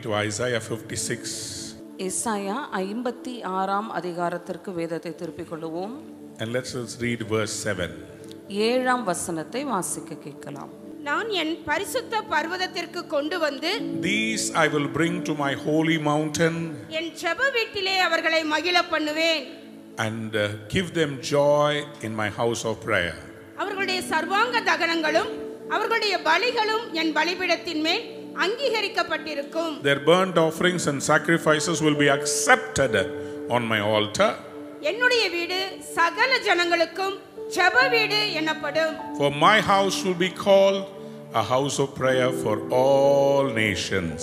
to Isaiah 56 எஸ்ஐயா ஐம்பத்தி ஆறாம் அதிகாரத்திற்கு வேதத்தை திருப்பிக் கொள்ளுவோம் and let's just read verse 7. ஏழாம் வசனத்தை வாசிக்க கேட்கலாம் நான் என் பரிசுத்த பர்வதத்திற்கு கொண்டு வந்து These I will bring to my holy mountain என் செப வீட்டிலே அவர்களை மகிழ பண்ணுவேன் and uh, give them joy in my house of prayer. அவர்களுடைய சர்வாங்க தகனங்களும் அவர்களுடைய பலிகளும் என் பலிபீடத்தின் மேல் அங்கீகரிக்கப்பட்டிருக்கும் Their burnt offerings and sacrifices will be accepted on my altar, என்னுடைய வீடு சகல ஜனங்களுக்கும் ஜெப வீடு எனப்படும் for my house will be called a house of prayer for all nations.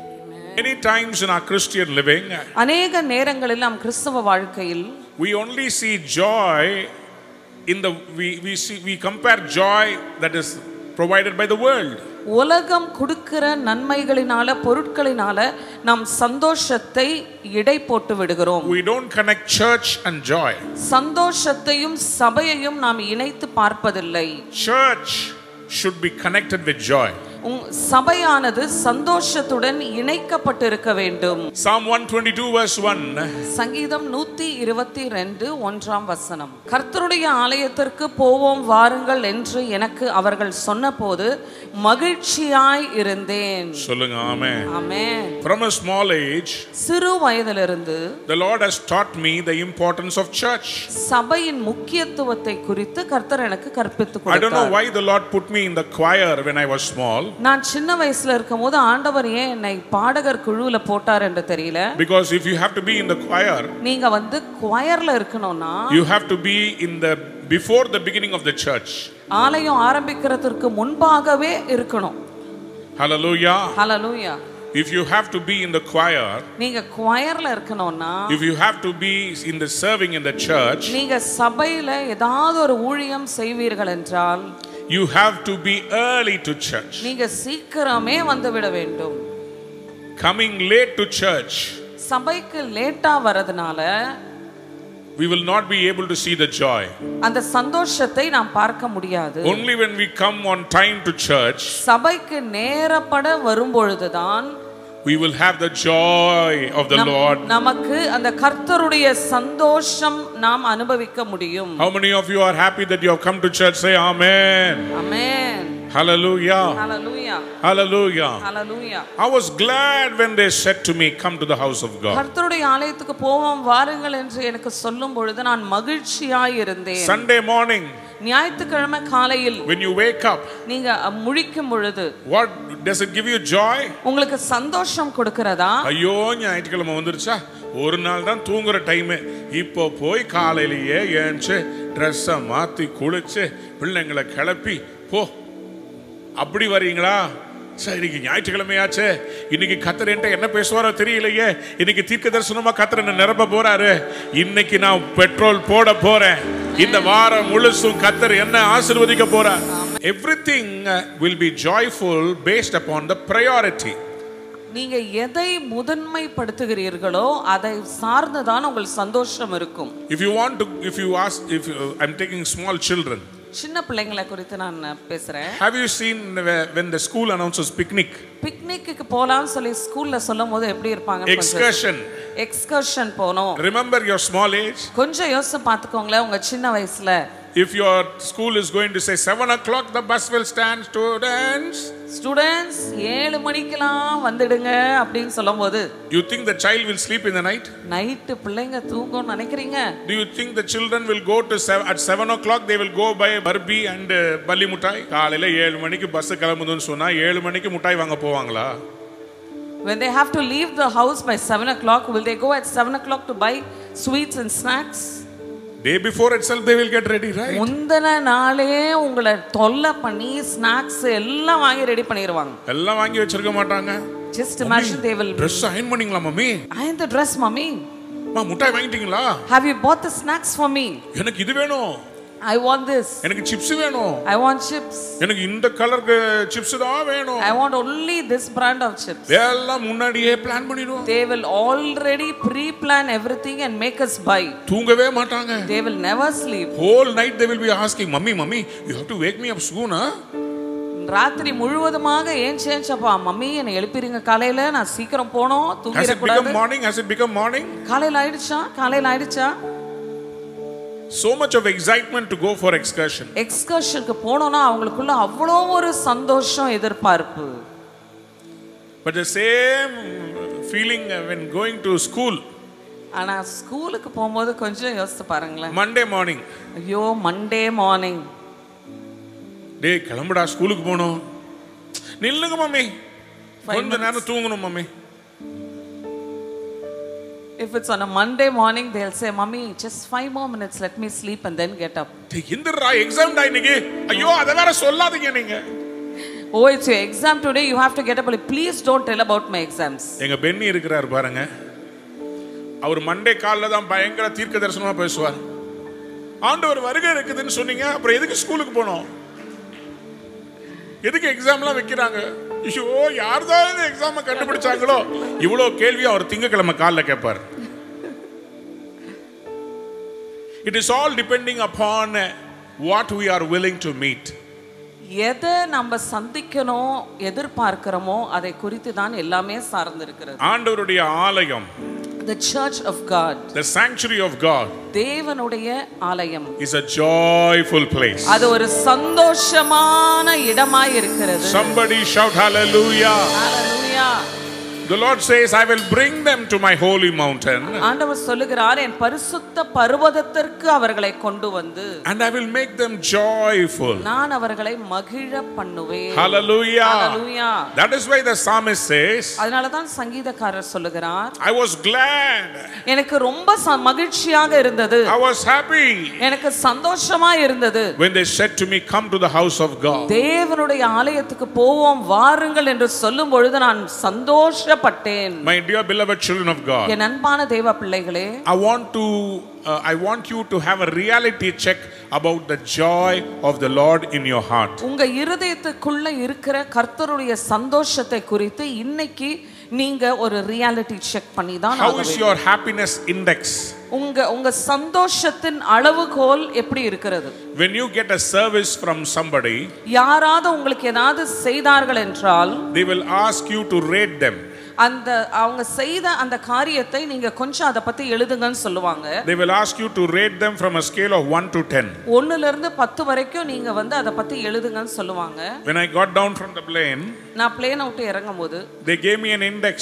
Many times in our Christian living, அநேக நேரங்களில் நம் கிறிஸ்தவ வாழ்க்கையில் we only see joy in the we, we see we compare joy that is provided by the world. உலகம் கொடுக்கிற நன்மைகளினால பொருட்களினால நாம் சந்தோஷத்தை இடை போட்டு விடுகிறோம் We don't connect church and joy. சந்தோஷத்தையும் சபையையும் நாம் இணைத்து பார்ப்பதில்லை Church should be connected with joy. உம் சபையானது சந்தோஷத்துடன் இணைக்கப்பட்டிருக்க வேண்டும் Psalm 122 verse 1 சங்கீதம் நூத்தி இருபத்தி ரெண்டு ஒன்றாம் வசனம் கர்த்தருடைய ஆலயத்திற்கு போவோம் வாருங்கள் என்று எனக்கு அவர்கள் சொன்னபோது மகிழ்ச்சியாய் இருந்தேன் சொல்லுங்க ஆமென். ஆமென் From a small age, சிறு வயதிலிருந்து the Lord has taught me the importance of church. சபையின் முக்கியத்துவத்தை குறித்து கர்த்தர் எனக்கு கற்பித்து I don't know கொடுத்தார் why the Lord put me in the choir when I was small நான் சின்ன வயசுல இருக்கும்போது ஆண்டவர் ஏன் என்னை பாடகர் குழுவுல போட்டார் என்று தெரியல because if you have to be in the choir, நீங்க வந்து குயர்ல இருக்கணும்னா you have to be in the before the beginning of the church. ஆலயம் ஆரம்பிக்கிறதுக்கு முன்பாகவே இருக்கணும் Hallelujah. Hallelujah If you have to be in the choir, நீங்க குயர்ல இருக்கணும்னா if you have to be in the serving in the church, நீங்க சபையில ஏதாவது ஒரு ஊழியம் செய்வீர்கள் என்றால் you have to be early to church. நீங்க சீக்கிரமே வந்து விட வேண்டும் Coming late to church, சபைக்கு லேட்டா வரதுனால we will not be able to see the joy. அந்த சந்தோஷத்தை நாம் பார்க்க முடியாது Only when we come on time to church, சபைக்கு நேரப்பட வரும்பொழுதுதான் we will have the joy of the நம்- Lord. நமக்கு அந்த கர்த்தருடைய சந்தோஷம் நாம் அனுபவிக்க முடியும் How many of you are happy that you have come to church? Say Amen. Amen Hallelujah. Hallelujah Hallelujah. Hallelujah I was glad when they said to me, Come to the house of God. கர்த்தருடைய ஆலயத்துக்கு போவோம் வாருங்கள் என்று எனக்கு சொல்லும் பொழுது நான் மகிழ்ச்சியாய் இருந்தேன் Sunday morning, ஞாயிற்றுக்கிழமை காலையில் when you wake up, நீங்க முழிக்கும் பொழுது what does it give you joy? உங்களுக்கு சந்தோஷம் கொடுக்கிறதா ஐயோ ஞாயிற்றுக்கிழமை வந்துருச்சா ஒரு நாள் தான் தூங்குற டைமு இப்போ போய் காலையிலேயே ஏஞ்சி ட்ரெஸ்ஸை மாற்றி குளிச்சு பிள்ளைங்களை கிளப்பி போ அப்படி வரீங்களா சரி இன்னைக்கு ஞாயிற்றுக்கிழமையாச்சே இன்னைக்கு கத்தர் என்கிட்ட என்ன பேசுவாரோ தெரியலையே இன்னைக்கு தீர்க்க தரிசனமா கத்தர் என்ன நிரப்ப போறாரு இன்னைக்கு நான் பெட்ரோல் போட போறேன் இந்த வாரம் முழுசும் கத்தர் என்ன ஆசீர்வதிக்க போறார் everything will be joyful based upon the priority நீங்க எதை முதன்மைப்படுத்துகிறீர்களோ அதை சார்ந்துதான் உங்கள் சந்தோஷம் இருக்கும் If you want to, if you ask, if you, I'm taking small children, சின்ன பிள்ளைங்களை குறித்து நான் பேசுறேன் have you seen whe- when the school announces picnic, பிக்னிக்கு போலாம்னு சொல்லி ஸ்கூல்ல சொல்லும் போது எப்படி இருப்பாங்க excursion? எக்ஸ்கர்ஷன் போனோம் Remember your small age? கொஞ்சம் யோசிச்சு பார்த்துக்கோங்களேன் உங்க சின்ன வயசுல If your school is going to say seven o'clock, the bus will stand, students. Students ஏழு மணிக்கெல்லாம் வந்துடுங்க அப்படின்னு சொல்லும்போது You think the child will sleep in the night? Night பிள்ளைங்க தூங்கும்னு நினைக்கிறீங்க Do you think the children will go to seven, at seven o'clock they will go buy Barbie and uh, பல்லி முட்டாய் காலையில ஏழு மணிக்கு பஸ் கிளம்புதுன்னு சொன்னா ஏழு மணிக்கு முட்டாய் வாங்க போவாங்களா when they have to leave the house by 7 o'clock will they go at 7 o'clock to buy sweets and snacks Day before itself they will get ready, right? முந்தின நாளே உங்களை தொல்லை பண்ணி ஸ்நாக்ஸ் எல்லாம் வாங்கி ரெடி பண்ணிடுவாங்க எல்லாம் வாங்கி வச்சிருக்க மாட்டாங்க just imagine they will dress iron பண்ணீங்களா mummy I the dress mommy மா முட்டாய் வாங்கிட்டீங்களா have you bought the snacks for me எனக்கு இது வேணும் I want this எனக்கு சிப்ஸ் வேணும் I want chips எனக்கு இந்த கலருக்கு சிப்ஸ் தான் வேணும் I want only this brand of chips எல்லாம் முன்னாடியே பிளான் பண்ணிடுவோம் they will already pre-plan everything and make us buy தூங்கவே மாட்டாங்க they will never sleep whole night they will be asking mummy mummy you have to wake me up soon huh? ராத்திரி முழுவதுமாக ஏன் சேஞ்சப்பா mummy என்னை எழுப்பிடுங்க காலையில நான் சீக்கிரம் போனோம் Has it தூங்கிடக்கூடாது become morning? Has it become morning? காலையில ஆயிடுச்சா காலையில ஆயிடுச்சா So much of excitement to go for excursion. எக்ஸ்கர்ஷனுக்கு போனோம்னா அவங்களுக்குள்ள அவ்வளோ ஒரு சந்தோஷம் எதிர்பார்ப்பு But the same feeling uh, when going to school, ஆனா ஸ்கூலுக்கு போகும்போது கொஞ்சம் யோசித்து பாருங்களேன் Monday morning. ஐயோ மண்டே மார்னிங் டேய் கிளம்புடா ஸ்கூலுக்கு போகணும் நில்லுங்க மம்மி கொஞ்ச நேரம் தூங்கணும் mummy If it's on a Monday morning, they'll say, Mummy, just five more minutes, let me sleep and then get up. டேய் இந்திரா எக்ஸாம் டா இன்னைக்கு ஐயோ அதை வேற சொல்லாதீங்க நீங்க Oh, it's your exam today, you have to get up early. Please don't tell about my exams. எங்க Benny இருக்கிறார் பாருங்க அவர் மண்டே காலில் தான் பயங்கர தீர்க்க தரிசனமா பேசுவார் ஆண்டவர் வருகை இருக்குதுன்னு சொன்னீங்க அப்புறம் எதுக்கு ஸ்கூலுக்கு போனோம் எதுக்கு எக்ஸாம்லாம் வைக்கிறாங்க ஐயோ யார் தான் இந்த எக்ஸாமை கண்டுபிடிச்சாங்களோ இவ்வளோ கேள்வி அவர் திங்கக்கிழமை காலில் கேட்பார் it is all depending upon what we are willing to meet எதை நம்ம சந்திக்கணும் எதிர்பார்க்கிறோமோ அதை குறித்து தான் எல்லாமே சார்ந்திருக்கிறது ஆண்டவருடைய ஆலயம் The church of God, the sanctuary of God தேவனுடைய ஆலயம் is a joyful place அது ஒரு சந்தோஷமான இடமாய் இருக்கிறது somebody shout hallelujah Hallelujah. the lord says i will bring them to my holy mountain ஆண்டவர் சொல்லுகிறார் என் பரிசுத்த பர்வதத்திற்கு அவர்களை கொண்டு வந்து and i will make them joyful நான் அவர்களை மகிழ பண்ணுவேன் hallelujah Hallelujah. that is why the psalmist says அதனால தான் சங்கீதக்காரர் சொல்லுகிறார் i was glad எனக்கு ரொம்ப ச- மகிழ்ச்சியாக இருந்தது i was happy எனக்கு சந்தோஷமா இருந்தது when they said to me come to the house of god தேவனுடைய ஆலயத்துக்கு போவோம் வாருங்கள் என்று சொல்லும் பொழுது நான் சந்தோஷப்பட்டேன் my dear beloved children of god என் அன்பான தேவ பிள்ளைகளே i want to uh, i want you to have a reality check about the joy of the lord in your heart உங்க இருதயத்துக்குள்ள இருக்கிற கர்த்தருடைய சந்தோஷத்தை குறித்து இன்னைக்கு நீங்க ஒரு ரியாலிட்டி செக் பண்ணி தான் how ஆக is வேண்டும். your happiness index உங்க உங்க சந்தோஷத்தின் அளவுகோல் எப்படி இருக்கிறது when you get a service from somebody யாராவது உங்களுக்கு ஏதாவது செய்தார்கள் என்றால் they will ask you to rate them அந்த அவங்க செய்த அந்த காரியத்தை நீங்க கொஞ்சம் அதை பத்தி எழுதுங்கன்னு சொல்லுவாங்க they will ask you to rate them from a scale of 1 to 10 ஒண்ணுல இருந்து பத்து வரைக்கும் நீங்க வந்து அதை பத்தி எழுதுங்கன்னு சொல்லுவாங்க when i got down from the plane நான் பிளேனை விட்டு இறங்கும் போது they gave me an index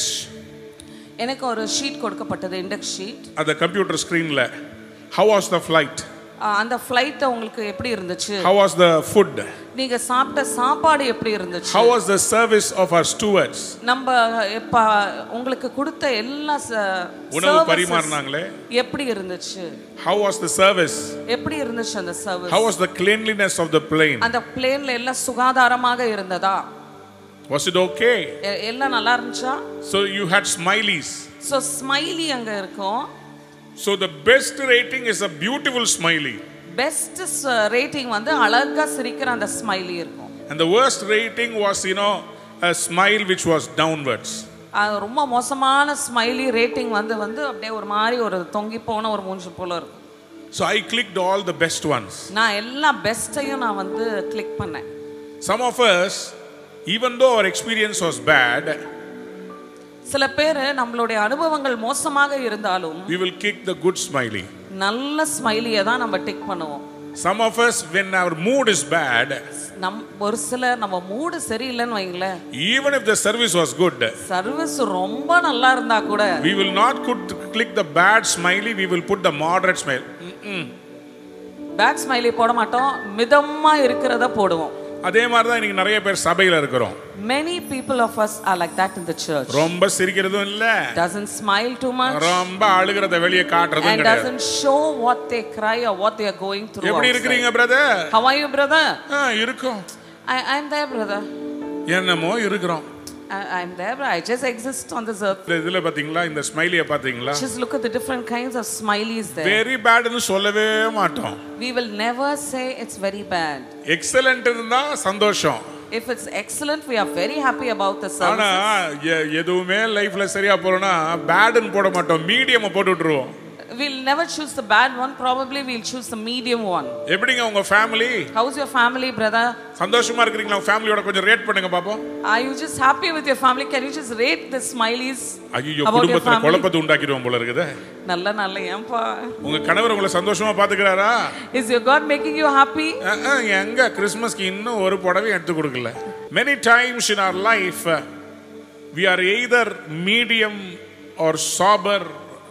எனக்கு ஒரு ஷீட் கொடுக்கப்பட்டது index sheet at the computer screen la how was the flight அந்த ஃப்ளைட் உங்களுக்கு எப்படி இருந்துச்சு how was the food நீங்க சாப்பிட்ட சாப்பாடு எப்படி இருந்துச்சு how was the service of our stewards நம்ம இப்ப உங்களுக்கு கொடுத்த எல்லா ச- உணவு services பரிமாறினாங்களே எப்படி இருந்துச்சு how was the service எப்படி இருந்துச்சு அந்த service how was the cleanliness of the plane அந்த பிளேன்ல எல்லாம் சுகாதாரமாக இருந்ததா was it okay எ- எல்லாம் நல்லா இருந்துச்சா so you had smileys so smiley அங்க இருக்கும் so the best rating is a beautiful smiley best rating வந்து அழகா சிரிக்கிற அந்த ஸ்மைலி இருக்கும் and the worst rating was you know a smile which was downwards அது ரொம்ப மோசமான ஸ்மைலி ரேட்டிங் வந்து வந்து அப்படியே ஒரு மாதிரி ஒரு தொங்கி போன ஒரு மூஞ்சி போல இருக்கும் so i clicked all the best ones நான் எல்லா பெஸ்ட்டையும் நான் வந்து கிளிக் பண்ணேன் some of us even though our experience was bad சில பேர் நம்மளுடைய அனுபவங்கள் மோசமாக இருந்தாலும் we will click the good smiley நல்ல ஸ்மைலியை தான் நம்ம டிக் பண்ணுவோம் some of us when our mood is bad நம் ஒரு சிலர் நம்ம மூடு சரியில்லைன்னு வைங்களேன் even if the service was good service ரொம்ப நல்லா இருந்தா கூட we will not could click the bad smiley we will put the moderate smile Mm-mm. Bad smiley போட மாட்டோம் மிதமா இருக்கிறத போடுவோம் அதே மாதிரி தான் இன்னைக்கு நிறைய பேர் சபையில இருக்கிறோம் many people of us are like that in the church ரொம்ப சிரிக்கிறதும் இல்ல doesn't smile too much ரொம்ப அழுகிறத வெளியே காட்டுறதும் and கிடையாது doesn't show what they cry or what they are going through எப்படி outside. இருக்கிறீங்க brother how are you brother இருக்கும் I, i'm there brother என்னமோ இருக்கிறோம் I, i'm there brother. i just exist on this earth இந்த இதுல பாத்தீங்களா இந்த ஸ்மைலிய பாத்தீங்களா just look at the different kinds of smileys there very பேட்னு சொல்லவே மாட்டோம் we will never say it's very bad excellent இருந்தா சந்தோஷம் if it's excellent we are very happy about the ஆனா service எ- எதுவுமே லைஃப்ல சரியா போறோம்னா பேடுன்னு போட மாட்டோம் மீடியம் போட்டு விட்டுருவோம் we'll never choose the bad one. Probably we'll choose the medium one. எப்படிங்க உங்க family How's your family, brother? சந்தோஷமா இருக்கிறீங்களா உங்க ஃபேமிலியோட கொஞ்சம் ரேட் பண்ணுங்க பாப்போம் Are you just happy with your family? Can you just rate the smileys ஐயோ about your குடும்பத்துல family? குழப்பத்தை உண்டாக்கிடுவோம் போல இருக்குதே நல்ல நல்ல ஏன்பா உங்க கணவர் உங்களை சந்தோஷமா பாத்துக்கிறாரா Is your God making you happy? அஹ், அஹ், எங்க கிறிஸ்மஸ்க்கு இன்னும் ஒரு புடவையும் எடுத்து கொடுக்கல many times in our life we are either medium or sober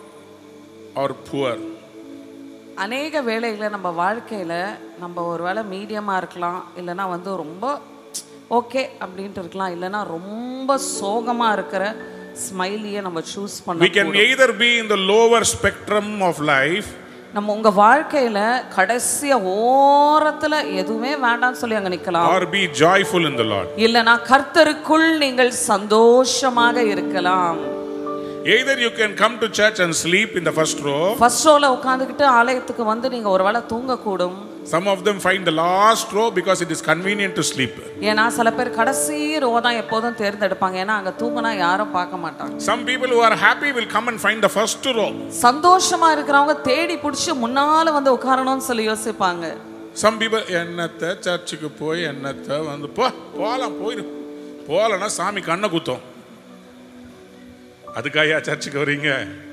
or poor அநேக வேளைகளை நம்ம வாழ்க்கையில் நம்ம ஒருவேளை மீடியமாக இருக்கலாம் இல்லைன்னா வந்து ரொம்ப ஓகே அப்படின்ட்டு இருக்கலாம் இல்லைன்னா ரொம்ப சோகமாக இருக்கிற ஸ்மைலியை நம்ம சூஸ் we பண்ண can either be in the lower spectrum of life நம்ம உங்கள் வாழ்க்கையில் கடைசியாக ஓரத்தில் எதுவுமே வேண்டாம்னு சொல்லி அங்கே நிற்கலாம் or be joyful in the lord இல்லைன்னா கர்த்தருக்குள் நீங்கள் சந்தோஷமாக இருக்கலாம் either you can come to church and sleep in the first row first ரோல உட்காந்துக்கிட்டு ஆலயத்துக்கு வந்து நீங்கள் ஒருவேளை தூங்கக்கூடும் some of them find the last row because it is convenient to sleep ஏன்னா சில பேர் கடைசி ரோ தான் எப்போதும் தேர்ந்தெடுப்பாங்க ஏன்னா அங்கே தூங்கினா யாரும் பார்க்க மாட்டாங்க some people who are happy will come and find the first row சந்தோஷமா இருக்கிறவங்க தேடி பிடிச்சி முன்னால வந்து உட்காரணும்னு சொல்லி யோசிப்பாங்க some people என்னத்தை சர்ச்சுக்கு போய் என்னத்தை வந்து போ போகலாம் போயிரு போகலன்னா சாமி கண்ணை குத்தம் அதுக்காயா சர்ச்சுக்கு வரீங்க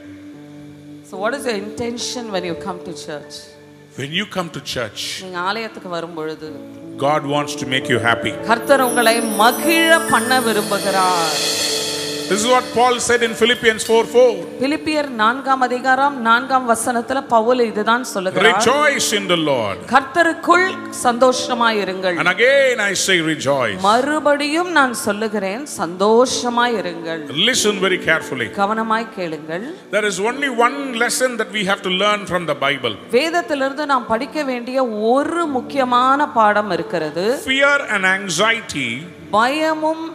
so what is your intention when you come to church when you come to church நீங்க ஆலயத்துக்கு வரும் பொழுது god wants to make you happy கர்த்தர் உங்களை மகிழ பண்ண விரும்புகிறார் this is what paul said in philippians 4 4 பிலிப்பியர் நான்காம் அதிகாரம் நான்காம் வசனத்துல பவுல் இதுதான் சொல்லுகிறார் rejoice in the lord கர்த்தருக்குள் சந்தோஷமாயிருங்கள் and again i say rejoice மறுபடியும் நான் சொல்லுகிறேன் சந்தோஷமாயிருங்கள் listen very carefully கவனமாய் கேளுங்கள் there is only one lesson that we have to learn from the bible வேதத்திலிருந்து நாம் படிக்க வேண்டிய ஒரு முக்கியமான பாடம் இருக்கிறது fear and anxiety பயமும்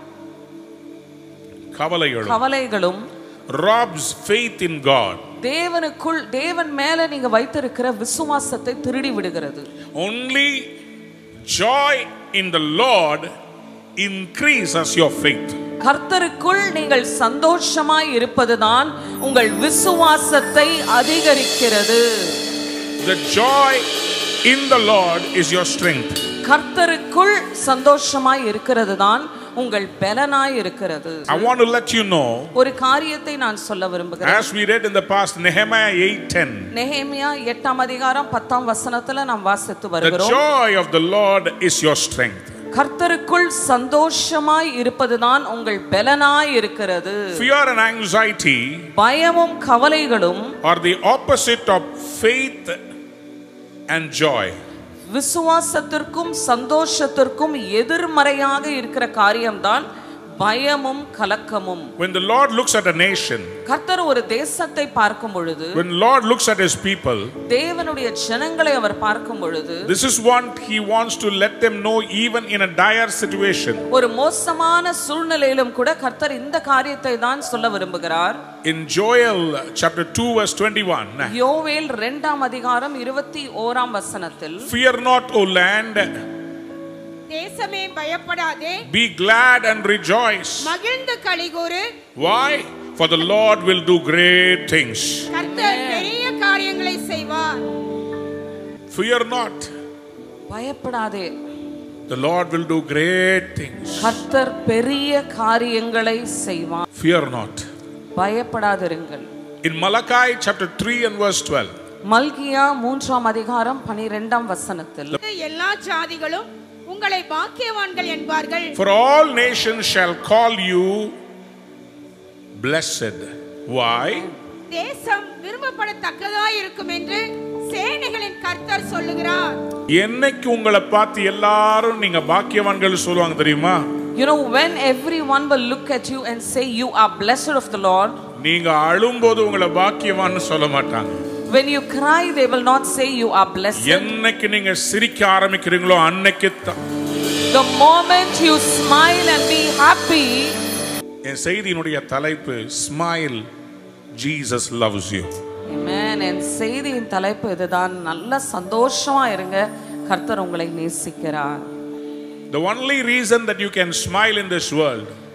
கவலைகளும் கவலைகளும் robs faith in god தேவனுக்குள் தேவன் மேல நீங்க வைத்திருக்கிற விசுவாசத்தை திருடி விடுகிறது only joy in the lord increases your faith கர்த்தருக்குள் நீங்கள் சந்தோஷமாய் இருப்பதுதான் உங்கள் விசுவாசத்தை அதிகரிக்கிறது the joy in the lord is your strength கர்த்தருக்குள் சந்தோஷமாய் இருக்கிறது தான் உங்கள் பலனாய் இருக்கிறது i want to let you know ஒரு காரியத்தை நான் சொல்ல விரும்புகிறேன் as we read in the past nehemiah 8:10 Nehemiah எட்டாம் அதிகாரம் பத்தாம் வசனத்துல நாம் வாசித்து the வருகிறோம் joy of the lord is your strength கர்த்தருக்குள் சந்தோஷமாய் இருப்பதுதான் உங்கள் பலனாய் இருக்கிறது fear and anxiety பயமும் கவலைகளும் are the opposite of faith and joy விசுவாசத்திற்கும் சந்தோஷத்திற்கும் எதிர்மறையாக இருக்கிற காரியம்தான் பயமும் கலக்கமும் when the lord looks at a nation கர்த்தர் ஒரு தேசத்தை பார்க்கும் பொழுது when lord looks at his people தேவனுடைய ஜனங்களை அவர் பார்க்கும் பொழுது this is what he wants to let them know even in a dire situation ஒரு மோசமான சூழ்நிலையிலும் கூட கர்த்தர் இந்த காரியத்தை தான் சொல்ல விரும்புகிறார் in joel chapter 2 verse 21 யோவேல் இரண்டாம் அதிகாரம் இருபத்தி ஓராம் வசனத்தில் fear not o land தேசமே பயப்படாதே be glad and rejoice மகிழ்ந்து களிகூறு why for the lord will do great things கர்த்தர் பெரிய காரியங்களை செய்வார் fear not பயப்படாதே the lord will do great things கர்த்தர் பெரிய காரியங்களை செய்வார் fear not பயப்படாதிருங்கள் in malachi chapter 3 and verse 12 மல்கியா மூன்றாம் அதிகாரம் பனிரெண்டாம் வசனத்தில் எல்லா ஜாதிகளும் உங்களை பாக்கியவான்கள் என்பார்கள் For all nations shall call you blessed. Why? தேசம் விரும்பப்படத்தக்கதாய் இருக்கும் என்று சேனைகளின் கர்த்தர் சொல்லுகிறார் என்னைக்கு உங்களை பார்த்து எல்லாரும் நீங்க பாக்கியவான்கள் சொல்லுவாங்க தெரியுமா You know, when everyone will look at you and say, You are blessed of the Lord, நீங்க அழும்போது உங்களை பாக்கியவான்னு சொல்ல மாட்டாங்க when you cry, they will not say, You are blessed. என்னைக்கு நீங்க சிரிக்க ஆரம்பிக்கிறீங்களோ அன்னைக்கு தான் The moment you smile and be happy, என் செய்தியினுடைய தலைப்பு smile Jesus loves you Amen. என் செய்தியின் தலைப்பு இதுதான் நல்ல சந்தோஷமா இருங்க கர்த்தர் உங்களை நேசிக்கிறார் The only reason that you can smile in this world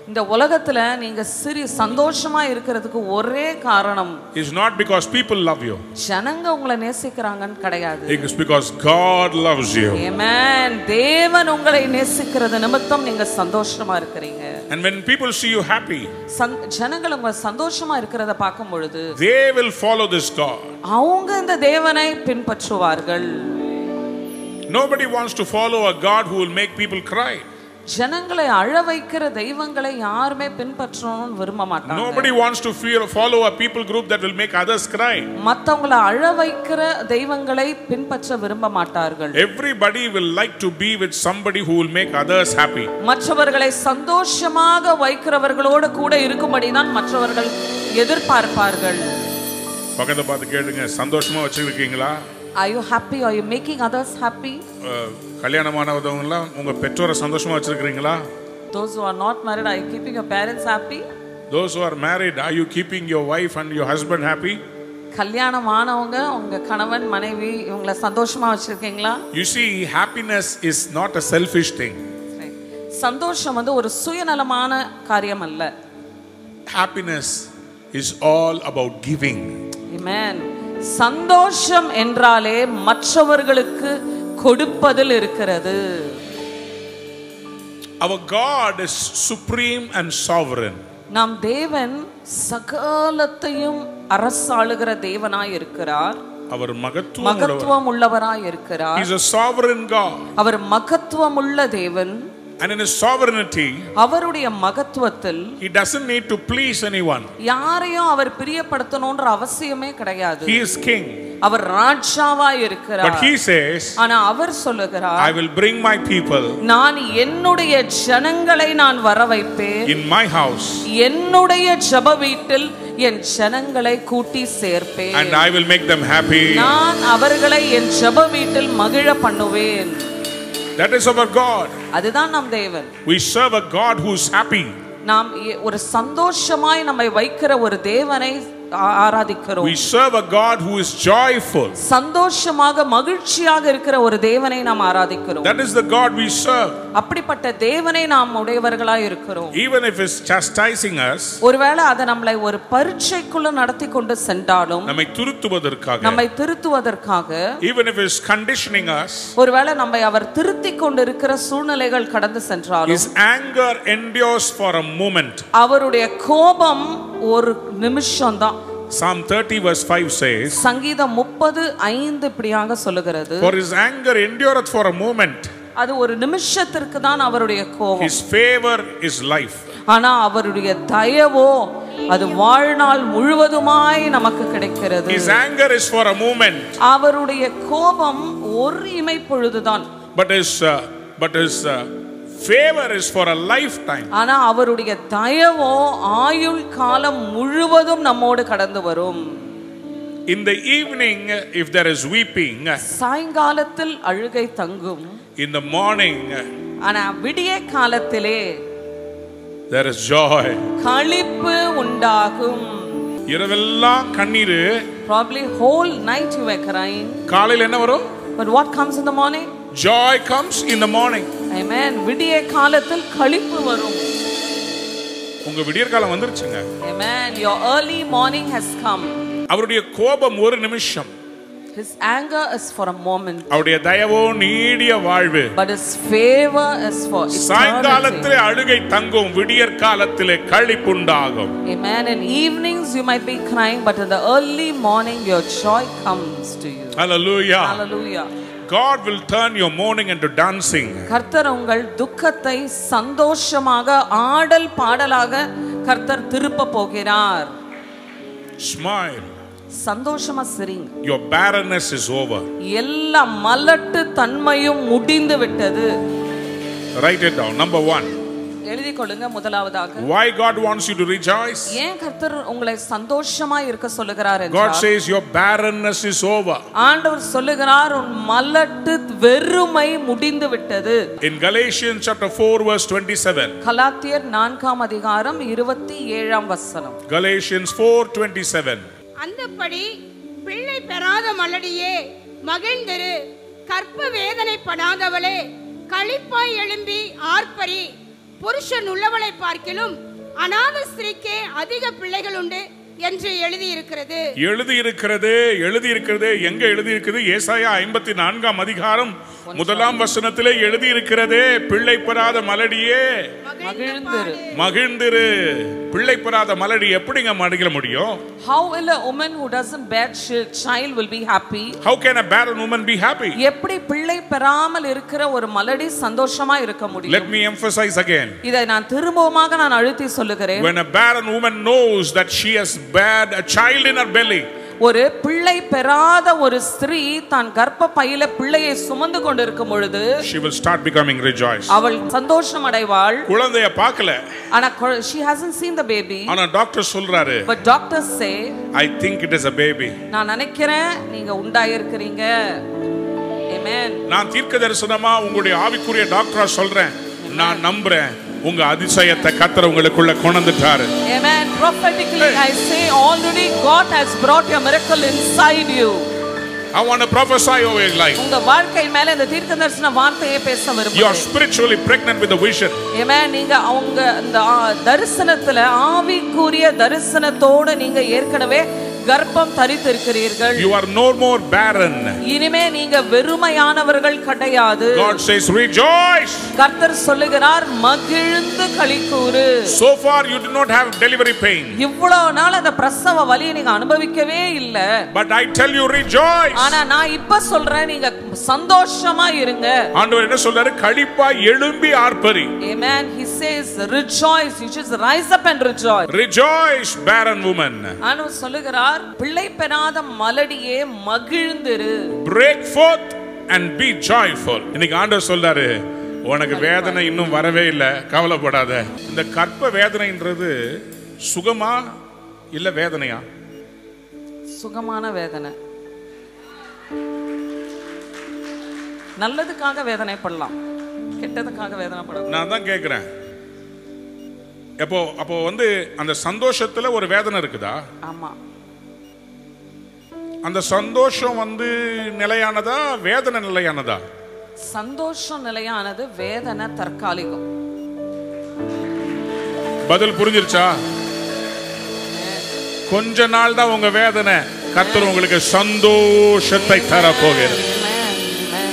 இந்த உலகத்துல நீங்க சிறி சந்தோஷமா இருக்கிறதுக்கு ஒரே காரணம் is not because people love you. ஜனங்க உங்களை நேசிக்கிறாங்கன்னு கிடையாது It is because God loves you. Amen. தேவன் உங்களை நேசிக்கிறது நிமித்தம் நீங்க சந்தோஷமா இருக்கிறீங்க And when people see you happy, சந்- ஜனங்கள் உங்க சந்தோஷமா இருக்கிறத பார்க்கும் பொழுது they will follow this God. அவங்க இந்த தேவனை பின்பற்றுவார்கள் Nobody wants to follow a God who will make people cry. ஜனங்களை அழ வைக்கிற தெய்வங்களை யாருமே பின்பற்றணும்னு விரும்ப மாட்டாங்க Nobody wants to fear, follow a people group that will make others cry. மத்தவங்களை அழ வைக்கிற தெய்வங்களை பின்பற்ற விரும்ப மாட்டார்கள் Everybody will like to be with somebody who will make others happy. மற்றவர்களை சந்தோஷமாக வைக்கிறவர்களோடு கூட இருக்கும்படிதான் மற்றவர்கள் எதிர்பார்ப்பார்கள் பக்கத்தை பார்த்து கேளுங்க சந்தோஷமா வச்சிருக்கீங்களா Are you happy? Are you making others happy? அஹ், கல்யாணமானவங்கலாம் உங்க பெற்றோரை சந்தோஷமா வச்சிருக்கிறீங்களா Those who are not married, are you keeping your parents happy? Those who are married, are you keeping your wife and your husband happy? கல்யாணம் ஆனவங்க உங்க கணவன் மனைவி இவங்களை சந்தோஷமா வச்சிருக்கீங்களா You see, happiness is not a selfish thing. Right. சந்தோஷம் வந்து ஒரு சுயநலமான காரியம் அல்ல Happiness is all about giving. Amen. சந்தோஷம் என்றாலே மற்றவர்களுக்கு கொடுப்பதில் இருக்கிறது Our God is supreme and sovereign. நாம் தேவன் சகலத்தையும் அரசாளுகிற தேவனாய் இருக்கிறார் அவர் மகத்துவம் உள்ளவர். மகத்துவம் உள்ளவராய் இருக்கிறார் He's a sovereign God. அவர் மகத்துவம் உள்ள தேவன் And in his sovereignty, அவருடைய மகத்துவத்தில் he doesn't need to please anyone. யாரையும் அவர் பிரியப்படுத்தணும்ன்ற அவசியமே கிடையாது He is king. அவர் ராஜாவாய் But இருக்கிறார் he says, ஆனா அவர் சொல்லுகிறார் I will bring my people நான் என்னுடைய ஜனங்களை நான் வர வைப்பேன் in my house என்னுடைய ஜப வீட்டில் என் ஜனங்களை கூட்டி சேர்ப்பேன் and I will make them happy. நான் அவர்களை என் ஜப வீட்டில் மகிழ பண்ணுவேன் That is our God. அதுதான் நம் தேவன் We serve a God who's happy. நாம் எ- ஒரு சந்தோஷமாய் நம்மை வைக்கிற ஒரு தேவனை ஆ- ஆராதிக்கிறோம் We serve a God who is joyful. சந்தோஷமாக மகிழ்ச்சியாக இருக்கிற ஒரு தேவனை நாம் ஆராதிக்கிறோம் That is the God we serve. அப்படிப்பட்ட தேவனை நாம் உடையவர்களாய் இருக்கிறோம் Even if it's chastising us, ஒருவேளை அதை நம்மளை ஒரு பரீட்சைக்குள்ள நடத்தி கொண்டு சென்றாலும் நம்மை திருத்துவதற்காக, நம்மை திருத்துவதற்காக even if it's conditioning us, ஒருவேளை நம்மை அவர் திருத்தி கொண்டிருக்கிற சூழ்நிலைகள் கடந்து சென்றாலும் His anger endures for a moment. அவருடைய கோபம் ஒரு நிமிஷம்தான் Psalm 30 verse 5 says, சங்கீதம் முப்பது ஐந்து இப்படியாக சொல்லுகிறது For his anger endureth for a moment, அது ஒரு நிமிஷத்திற்கு தான் அவருடைய கோபம் his favor is life. ஆனா அவருடைய தயவோ அது வாழ்நாள் முழுவதுமாய் நமக்கு கிடைக்கிறது His anger is for a moment, அவருடைய கோபம் ஒரு இமை பொழுதுதான் but his, uh, but his uh, favor is for a lifetime. ஆனா அவருடைய தயவோ ஆயுள் காலம் முழுவதும் நம்மோடு கடந்து வரும் In the evening, if there is weeping, சாயங்காலத்தில் அழுகை தங்கும் in the morning, ஆனா விடிய காலத்திலே there is joy. களிப்பு உண்டாகும் இரவெல்லாம் கண்ணீர் probably whole night you were crying காலையில் என்ன வரும் but what comes in the morning joy comes in the morning amen விடிய காலத்தில் களிப்பு வரும் உங்க விடியற்காலம் வந்துருச்சுங்க amen your early morning has come அவருடைய கோபம் ஒரு நிமிஷம் his anger is for a moment அவருடைய தயவோ நீடிய வாழ்வு but his favor is for eternity சாயங்காலத்திலே அழுகை தங்கும் விடியற் காலத்திலே களிப்புண்டாகும் amen in evenings you might be crying but in the early morning your joy comes to you Hallelujah. hallelujah God will turn your mourning into dancing. கர்த்தர் உங்கள் துக்கத்தை சந்தோஷமாக ஆடல் பாடலாக கர்த்தர் திருப்ப போகிறார் Smile. சந்தோஷமா சிரிங்க Your barrenness is over. எல்லா மலட்டு தன்மையும் முடிந்து விட்டது Write it down. Number one. எழுதி கொள்ளுங்க முதலாவதாக Why God wants you to rejoice? ஏன் கர்த்தர் உங்களை சந்தோஷமா இருக்க சொல்லுகிறார் God என்றால் says your barrenness is over. ஆண்டவர் சொல்லுகிறார் உன் மலட்டு வெறுமை முடிந்து விட்டது In Galatians chapter 4 verse 27. கலாத்தியர் நான்காம் அதிகாரம் இருபத்தி ஏழாம் வசனம் Galatians 4:27. அந்தப்படி பிள்ளை பெறாத மலடியே மகிழ்ந்திரு கற்ப வேதனைப்படாதவளே களிப்பாய் எழும்பி ஆர்ப்பரி புருஷன் உள்ளவளை பார்க்கிலும் அநாத ஸ்திரீக்கே அதிக பிள்ளைகள் உண்டு என்று எழுதியிருக்கிறது எழுதி இருக்கிறது எழுதி இருக்கிறது எங்க எழுதி இருக்குது ஏசாயா ஐம்பத்தி நான்காம் அதிகாரம் முதலாம் வசனத்திலே எழுதி இருக்கிறதே பிள்ளை பெறாத மலடியே மகிழ்ந்திரு மகிழ்ந்திரு பிள்ளை பெறாத மலடி எப்படிங்க மடிக்க முடியும் How will a woman who doesn't bear chi- child will be happy? How can a barren woman be happy? எப்படி பிள்ளை பெறாமல் இருக்கிற ஒரு மலடி சந்தோஷமா இருக்க முடியும் Let me emphasize again. இதை நான் திரும்பவுமாக நான் அழுத்தி சொல்லுகிறேன் When a barren woman knows that she has bared a child in her belly, ஒரு பிள்ளை பெறாத ஒரு ஸ்திரீ தான் கர்ப்ப பையில பிள்ளையை சுமந்து கொண்டிருக்கும் பொழுது she will start becoming rejoiced. அவள் சந்தோஷம் அடைவாள் குழந்தைய பார்க்கல ஆனா கொ- she hasn't seen the baby ஆனா டாக்டர் சொல்றாரு but doctors say I think it is a baby. நான் நினைக்கிறேன் நீங்க உண்டாயிருக்கிறீங்க amen நான் தீர்க்க தரிசனமா உங்களுடைய ஆவிக்குரிய டாக்டரா சொல்றேன் நான் நம்புறேன் உங்க அதிசயத்தை கத்தர் உங்களுக்குள்ள கொண்டுட்டாரு amen prophetically i say already god has brought your miracle inside you I want to prophesy over your life. உங்க வாழ்க்கை மேல இந்த தீர்க்க தரிசன வார்த்தையை பேச You are விரும்புகிறேன் spiritually pregnant with a vision. Amen. நீங்க அவங்க அந்த ஆ, தரிசனத்துல ஆவிக்குரிய தரிசனத்தோடு நீங்க ஏற்கனவே கர்ப்பம் தரித்திருக்கிறீர்கள் You are no more barren. இனிமே நீங்க வெறுமையானவர்கள் கிடையாது God says, Rejoice. கர்த்தர் சொல்லுகிறார் மகிழ்ந்து களிக்கூறு So far, you did not have delivery pain. இவ்வளவு நாள் அந்த பிரசவ வலியை நீங்க அனுபவிக்கவே இல்ல But I tell you, rejoice. ஆனா நான் இப்ப சொல்றேன் நீங்க சந்தோஷமா இருங்க ஆண்டவர் என்ன சொல்றாரு கழிப்பா எழும்பி ஆர்ப்பரி Amen. He says, rejoice. You just rise up and rejoice. Rejoice, barren woman. ஆனவர் சொல்லுகிறார் பிள்ளை பெறாத மலடியே மகிழ்ந்திரு Break forth and be joyful. இன்னைக்கு ஆண்டவர் சொல்றாரு உனக்கு வேதனை இன்னும் வரவே இல்லை கவலைப்படாத இந்த கற்ப வேதனைன்றது சுகமா இல்ல வேதனையா சுகமான வேதனை நல்லதுக்காக வேதனைப்படலாம் கெட்டதுக்காக வேதனைப்படலாம் நான் தான் கேட்கிறேன் எப்போ அப்போ வந்து அந்த சந்தோஷத்துல ஒரு வேதனை இருக்குதா ஆமா அந்த சந்தோஷம் வந்து நிலையானதா வேதனை நிலையானதா சந்தோஷம் நிலையானது வேதனை தற்காலிகம் பதில் புரிஞ்சிருச்சா கொஞ்ச நாள் தான் உங்க வேதனை கர்த்தர் உங்களுக்கு சந்தோஷத்தை தர போகிறது Amen. Amen.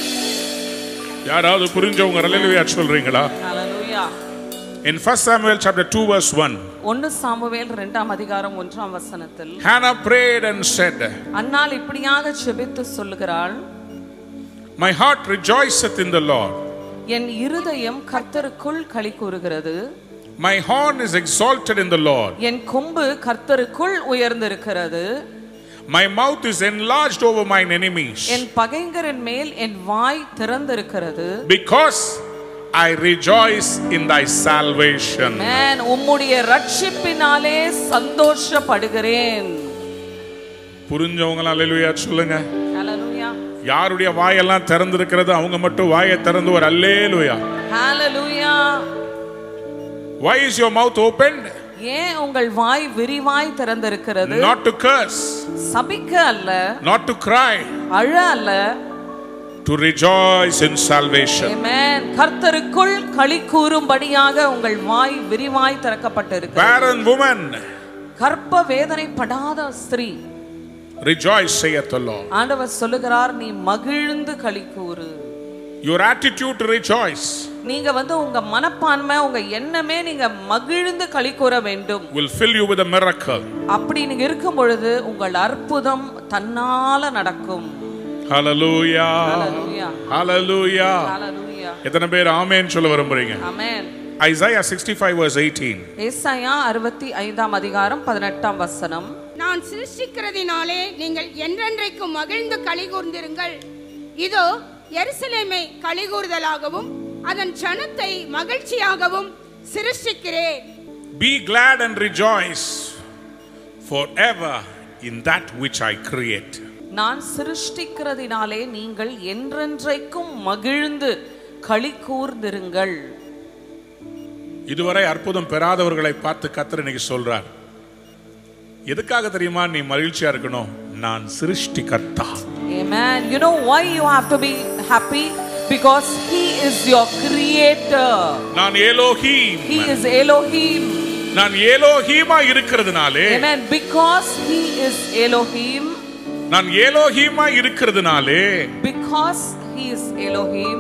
யாராவது புரிஞ்சவங்க ரலிலுயா சொல்றீங்களா Hallelujah. In 1 Samuel chapter 2 verse 1, ஒன்னு சாமுவேல் இரண்டாம் அதிகாரம் ஒன்றாம் வசனத்தில் Hannah prayed and said, அன்னாள் இப்படியாக செபித்து சொல்லுகிறாள் My heart rejoiceth in the Lord. என் இருதயம் கர்த்தருக்குள் களி கூறுகிறது My horn is exalted in the Lord. என் கொம்பு கர்த்தருக்குள் உயர்ந்திருக்கிறது My mouth is enlarged over mine enemies. என் பகைங்கரின் மேல் என் வாய் திறந்திருக்கிறது Because I rejoice in thy salvation. மேன் உம்முடைய ரட்சிப்பினாலே சந்தோஷப்படுகிறேன் புரிஞ்சவங்களாம் அல்லேலூயா சொல்லுங்க ஹalleluya யாருடைய வாயெல்லாம் திறந்திருக்கிறது அவங்க மட்டும் வாயை திறந்து ஒரு அல்லேலூயா ஹalleluya Why is your mouth opened? ஏன் உங்கள் வாய் விரிவாய் திறந்திருக்கிறது Not to curse, சபிக்க அல்ல not to cry, அழ அல்ல to rejoice in salvation. Amen. கர்த்தருக்குள் களி கூறும்படியாக உங்கள் வாய் விரிவாய் திறக்கப்பட்டிருக்கு Barren woman, கர்ப்ப வேதனைப்படாத ஸ்திரீ rejoice, saith the Lord. ஆண்டவர் சொல்லுகிறார் நீ மகிழ்ந்து களி கூறு Your attitude to rejoice நீங்க வந்து உங்க மனப்பான்மை உங்க எண்ணமே நீங்க மகிழ்ந்து களி கூற வேண்டும் will fill you with a miracle. அப்படி நீங்க இருக்கும் பொழுது உங்கள் அற்புதம் தன்னால நடக்கும் Hallelujah. Hallelujah. Hallelujah. Hallelujah. எத்தனை பேர் ஆமேன் சொல்ல விரும்புறீங்க Amen. Isaiah 65 verse 18. ஏசாயா அறுபத்தி ஐந்தாம் அதிகாரம் பதினெட்டாம் வசனம் நான் சிருஷ்டிக்கிறதினாலே நீங்கள் என்றென்றைக்கும் மகிழ்ந்து கலிகூர்ந்திருங்கள் இதோ எருசலேமை கலிகூர்தலாகவும் அதன் ஜனத்தை மகிழ்ச்சியாகவும் சிருஷ்டிக்கிறேன் Be glad and rejoice forever in that which I create. நான் சிருஷ்டிக்கிறதினாலே நீங்கள் என்றென்றைக்கும் மகிழ்ந்து களி கூர்ந்திருங்கள் இதுவரை அற்புதம் பெறாதவர்களை பார்த்து கத்தர் இன்னைக்கு சொல்றார் எதுக்காக தெரியுமா நீ மகிழ்ச்சியா இருக்கணும் நான் சிருஷ்டிகர்த்தா Amen. You know why you have to be happy? Because He is your creator. நான் ஏலோஹீம் He is Elohim. நான் ஏலோஹீமா இருக்கிறதுனாலே Amen. Because He is Elohim, நான் ஏலோஹீமா இருக்கிறதுனாலே because He is Elohim,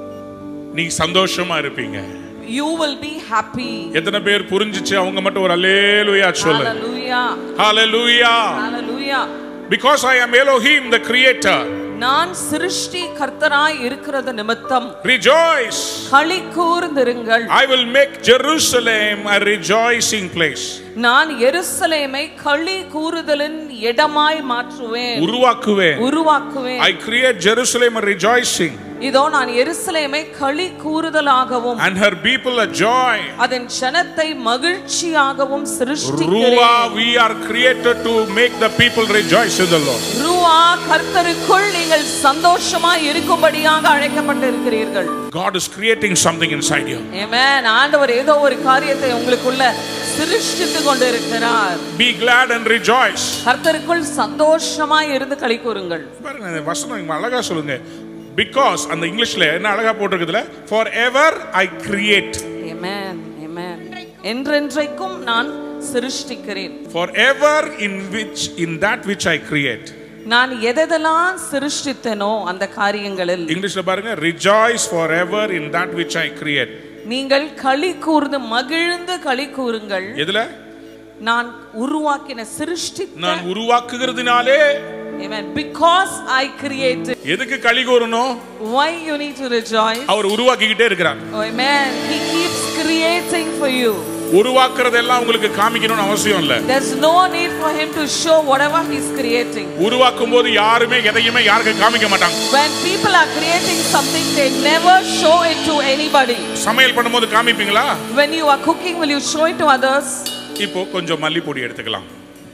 நீ சந்தோஷமா இருப்பீங்க you will be happy. எத்தனை பேர் புரிஞ்சுச்சு அவங்க மட்டும் ஒரு அல்லேலுயா சொல்லு Hallelujah. Hallelujah Hallelujah. because i am elohim the creator நான் சிருஷ்டி கர்த்தராய் இருக்கிறது நிமித்தம் rejoice களி கூர்ந்திருங்கள் i will make jerusalem a rejoicing place நான் எருசலேமை களி கூறுதலின் இடமாய் மாற்றுவேன் உருவாக்குவேன் உருவாக்குவேன் i create jerusalem a rejoicing இதோ நான் எருசலேமை களி கூறுதலாகவும் and her people a joy அதன் ஜனத்தை மகிழ்ச்சியாகவும் சிருஷ்டிக்கிறேன் ruah we are created to make the people rejoice in the lord ரூவா கர்த்தருக்குள் நீங்கள் சந்தோஷமாய் இருக்கும்படியாக அழைக்கப்பட்டிருக்கிறீர்கள் god is creating something inside you ஆமென் ஆண்டவர் ஏதோ ஒரு காரியத்தை உங்களுக்குள்ள சிருஷ்டித்து கொண்டு இருக்கிறார் be glad and rejoice கர்த்தருக்குள் சந்தோஷமாய் இருந்து களி கூறுங்கள் பாருங்க இந்த வசனம் இங்க அழகா சொல்லுங்க பிகாஸ் அந்த இங்கிலீஷ்ல என்ன அழகா போட்டிருக்குதுல for ever I create amen amen என்றென்றைக்கும் நான் சிருஷ்டிக்கிறேன் for ever in which in that which I create நான் எதெல்லாம் சிருஷ்டித்தனோ அந்த காரியங்களில் இங்கிலீஷ்ல பாருங்க rejoice for ever in that which I create நீங்கள் களி கூர்ந்து மகிழ்ந்து களி கூறுங்கள் எதுல நான் உருவாக்கின சிருஷ்டித்த நான் உருவாக்குகிறதுனாலே Amen. Because I created. எதுக்கு களி கூறணும் Why you need to rejoice? அவர் உருவாக்கிக்கிட்டே இருக்கிறார் Oh, amen. He keeps creating for you. உருவாக்குறதெல்லாம் உங்களுக்கு காமிக்கணும்னு அவசியம் இல்ல There's no need for him to show whatever he's creating. உருவாக்கும் போது யாருமே எதையுமே யாருக்கும் காமிக்க மாட்டாங்க When people are creating something, they never show it to anybody. சமையல் பண்ணும்போது காமிப்பீங்களா When you are cooking, will you show it to others? இப்போ கொஞ்சம் மல்லிப்பொடி எடுத்துக்கலாம்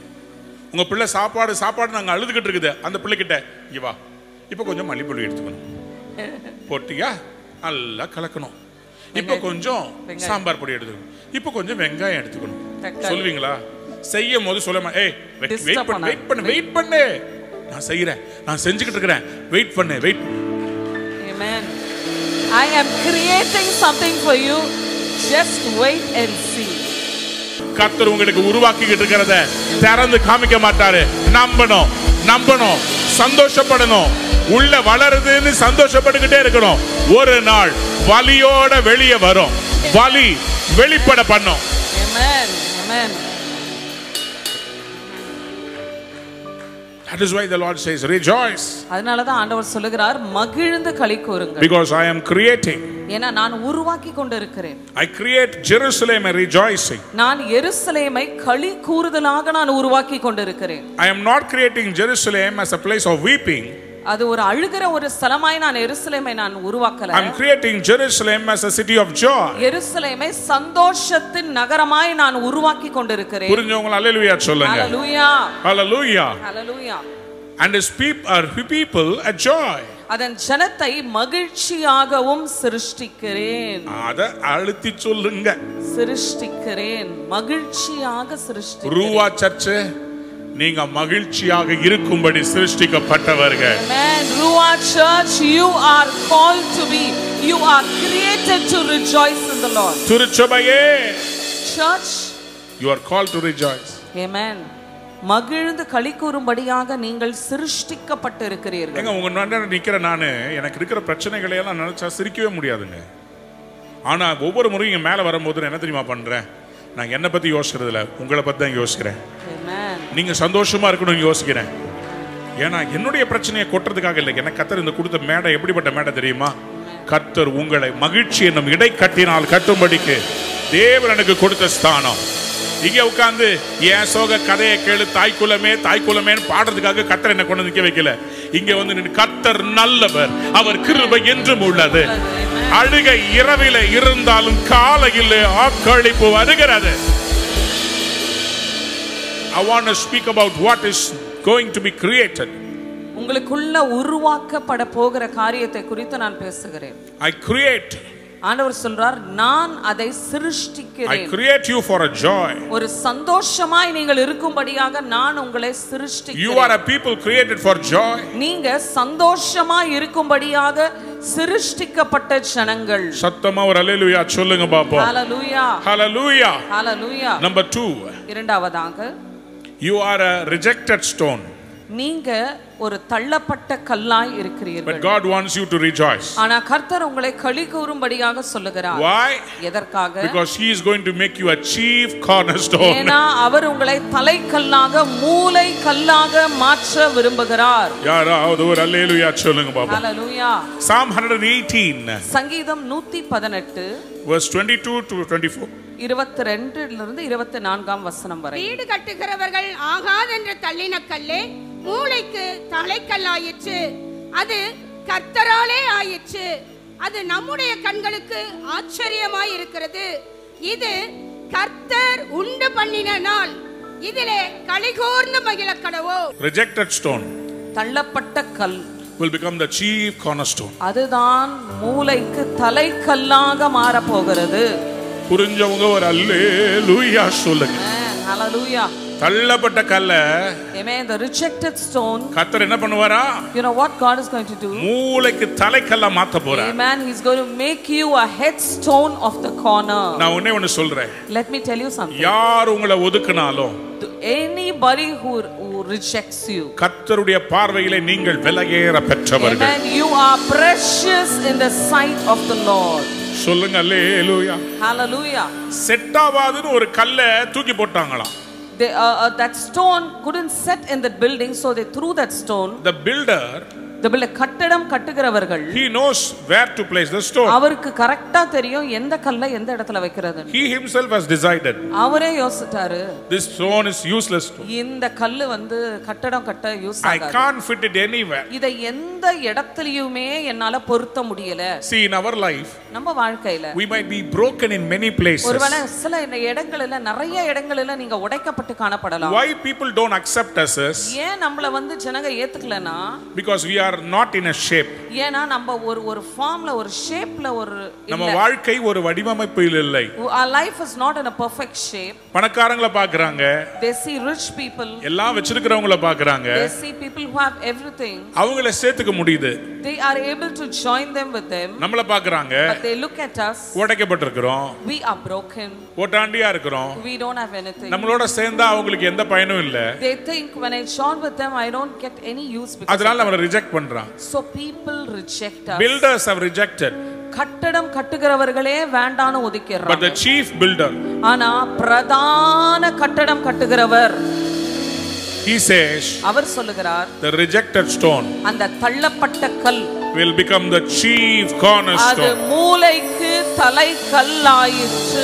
உங்க பிள்ளை சாப்பாடு சாப்பாடு நாங்க அழுதுகிட்டு இருக்குது அந்த பிள்ளைகிட்ட இங்க வா இப்போ கொஞ்சம் மல்லிப்பொடி எடுத்துக்கணும் போட்டியா நல்லா கலக்கணும் இப்போ கொஞ்சம் வெங்காயம். சாம்பார் பொடி எடுத்துக்கணும் இப்போ கொஞ்சம் வெங்காயம் எடுத்துக்கணும் தக்காளி. சொல்லுவீங்களா செய்யும் போது சொல்ல ஏய் வெயிட் Disturb பண்ணு பண்ணாத. வெயிட் பண்ணு வெயிட் பண்ணு நான் செய்யறேன் நான் செஞ்சுக்கிட்டு இருக்கிறேன் வெயிட் பண்ணு wait Amen. I am creating something for you. Just wait and see. கர்த்தர் உங்களுக்கு உருவாக்கிக்கிட்டு இருக்கிறத திறந்து காமிக்க மாட்டாரு நம்பணும் நம்பணும் சந்தோஷப்படணும் உள்ள வளருதுன்னு சந்தோஷப்பட்டுக்கிட்டே இருக்கணும் ஒரு நாள் வலியோட வெளியே வரும் வலி வெளிப்பட பண்ணும் Amen. Amen. That is why the Lord says, rejoice, அதனால தான் ஆண்டவர் சொல்லுகிறார் மகிழ்ந்து களி கூறுங்கள் because I am creating. ஏன்னா நான் உருவாக்கி கொண்டு இருக்கிறேன் I create Jerusalem a rejoicing. நான் எருசலேமை களி கூறுதலாக நான் உருவாக்கி கொண்டிருக்கிறேன் I am not creating Jerusalem as a place of weeping. அது ஒரு அழுகிற ஒரு ஸ்தலமாய் நான் எருசலேமை நான் உருவாக்கல I'm creating Jerusalem as a city of joy. எருசலேமை சந்தோஷத்தின் நகரமாய் நான் உருவாக்கி கொண்டிருக்கிறேன் புரிஞ்சவங்க அல்லேலூயா சொல்லுங்க ஹalleluya Hallelujah. Hallelujah And his peop- our people a joy. அதன் ஜனத்தை மகிழ்ச்சியாகவும் சிருஷ்டிக்கிறேன் அத அழுத்தி சொல்லுங்க சிருஷ்டிக்கிறேன் மகிழ்ச்சியாக சிருஷ்டி ரூவா சர்ச்சு நீங்க மகிழ்ச்சியாக இருக்கும்படி சிருஷ்டிக்கப்பட்டவர்கள் Amen. Ruah Church, you are called to be, you are created to rejoice in the Lord. திருச்சபையே Church, you are called to rejoice Amen. மகிழ்ந்து களி கூறும்படியாக நீங்கள் சிருஷ்டிக்கப்பட்டு இருக்கிறீர்கள் எங்க உங்க நண்பர் நிக்கிற நானு எனக்கு இருக்கிற பிரச்சனைகளை எல்லாம் நினைச்சா சிரிக்கவே முடியாதுங்க ஆனா ஒவ்வொரு முறையும் இங்க மேல வரும்போது நான் என்ன தெரியுமா பண்றேன் நான் என்னை பத்தி யோசிக்கிறது இல்ல உங்களை பத்தி தான் யோசிக்கிறேன் Amen. நீங்க சந்தோஷமா இருக்கணும்னு யோசிக்கிறேன் ஏன்னா என்னுடைய பிரச்சனையை கொட்டுறதுக்காக இல்லை எனக்கு கத்தர் இந்த கொடுத்த மேடை எப்படிப்பட்ட மேடை தெரியுமா கர்த்தர் உங்களை மகிழ்ச்சி என்னும் இடை கட்டினால் கட்டும்படிக்கு தேவன் எனக்கு கொடுத்த ஸ்தானம் இங்க உட்கார்ந்து என் சோக கதையை கேளு தாய்க்குலமே தாய்க்குலமேன்னு பாடுறதுக்காக கத்தர் என்ன கொண்டு நிக்க வைக்கல இங்க வந்து நின்னு கர்த்தர் நல்லவர் அவர் கிருபை என்றும் உள்ளது அழுகை இரவில இருந்தாலும் காலையில் ஆக்களிப்பு வருகிறது I want to speak about what is going to be created. உங்களுக்குள்ள உருவாக்கப்பட போகிற காரியத்தை குறித்து நான் பேசுகிறேன் I create ஆண்டவர் சொல்றார் நான் அதை I சிருஷ்டிக்கிறேன் create you for a joy. ஒரு சந்தோஷமாய் நீங்கள் இருக்கும்படியாக நான் உங்களை You are சிருஷ்டிக்கிறேன் a people created for joy. நீங்க சந்தோஷமாய் இருக்கும்படியாக சிருஷ்டிக்கப்பட்ட ஜனங்கள் சத்தமா ஒரு அல்லேலூயா சொல்லுங்க பாப்போம் ஹalleluya Hallelujah. ஹalleluya Number two, இரண்டாவதாக you are a rejected stone, நீங்க ஒரு தள்ளப்பட்ட கல்லாய் but இருக்கிறீர்கள் God wants you to rejoice. ஆனா கர்த்தர் உங்களை களி கூறும்படியாக சொல்லுகிறார் Why? எதற்காக Because He is going to make you a chief cornerstone. ஏன்னா அவர் உங்களை தலைக்கல்லாக மூளை கல்லாக மாற்ற விரும்புகிறார் யாராவது ஒரு அல்லேலூயா சொல்லுங்க பாப்போம் ஹalleluya Psalm 118, சங்கீதம் நூத்தி பதினெட்டு verse 22 to 24. இருபத்தி ரெண்டுல இருந்து இருபத்தி நான்காம் வசனம் வரை வீடு கட்டுகிறவர்கள் ஆகாதென்ற தள்ளின கல்லே மூளைக்கு தலைக்கல்லாயிற்று அது கர்த்தராலே ஆயிற்று அது நம்முடைய கண்களுக்கு ஆச்சரியமாய் இருக்கிறது இது கர்த்தர் உண்டு பண்ணின நாள் இதிலே கலிகோர்ந்து மகிழ கடவோ Rejected stone தள்ளப்பட்ட கல் will become the chief cornerstone. அதுதான் மூளைக்கு தலைக்கல்லாக மாறப் போகிறது புரிஞ்சவங்க ஒரு அல்லேலூயா சொல்லுங்க ஹalleluya தள்ளப்பட்ட கல்ல Amen. The rejected stone, கத்தர் என்ன பண்ணுவாரா you know what God is going to do? மூளைக்கு தலைக்கல்லா மாத்த போறார் Amen. He's going to make you a headstone of the corner. நான் ஒண்ணே ஒண்ணு சொல்றேன் Let me tell you something. யார் உங்களை ஒதுக்குனாலும் To anybody who, who rejects you, கத்தருடைய பார்வையிலே நீங்கள் விலையேற பெற்றவர்கள் Amen. You are precious in the sight of the Lord. சொல்லுங்க அல்லேலூயா Hallelujah. செட் ஆகாதுன்னு ஒரு கல்லை தூக்கி போட்டாங்களாம் They, uh, uh, that stone couldn't set in that building, so they threw that stone. the builder The builder, கட்டடம் கட்டுகிறவர்கள் he knows where to place the stone அவருக்கு கரெக்டா தெரியும் எந்த கல்லை எந்த இடத்துல வைக்கிறது he himself has decided அவரே யோசிட்டாரு this stone is useless stone இந்த கல்லு வந்து கட்டடம் கட்ட யூஸ் i ஆகாது can't fit it anywhere இதை எந்த இடத்துலயுமே என்னால பொருத்த முடியல see in our life நம்ம வாழ்க்கையில we might be broken in many places ஒருவேளை சில இந்த இடங்களில நிறைய இடங்களில நீங்க உடைக்கப்பட்டு காணப்படலாம் why people don't accept us is ஏன் நம்மள வந்து ஜனங்க ஏத்துக்கலனா because we are not in a shape ஏன்னா நம்ம ஒரு ஒரு ஃபார்ம்ல ஒரு ஷேப்ல ஒரு நம்ம வாழ்க்கை ஒரு வடிவமைப்பில் இல்லை our life is not in a perfect shape பணக்காரங்களை பாக்குறாங்க they see rich people எல்லாம் வச்சிருக்கிறவங்கள பாக்குறாங்க they see people who have everything அவங்கள சேர்த்துக்க முடியுது they are able to join them with them நம்மள பாக்குறாங்க but they look at us உடைக்கப்பட்டிருக்கிறோம் we are broken ஓட்டாண்டியா இருக்கிறோம் we don't have anything நம்மளோட சேர்ந்தா அவங்களுக்கு எந்த பயனும் இல்ல they think when i join with them i don't get any use because அதனால of நம்மளை ரிஜெக்ட் பண்றான் that. so people reject us builders have rejected கட்டடம் கட்டுகிறவர்களே வேண்டான்னு but ஒதுக்கிடுறாங்க the chief builder ஆனா பிரதான கட்டடம் கட்டுகிறவர் he says அவர் சொல்லுகிறார் the rejected stone அந்த தள்ளப்பட்ட கல் will become the chief அது cornerstone மூளைக்கு தலை கல்லாயிற்று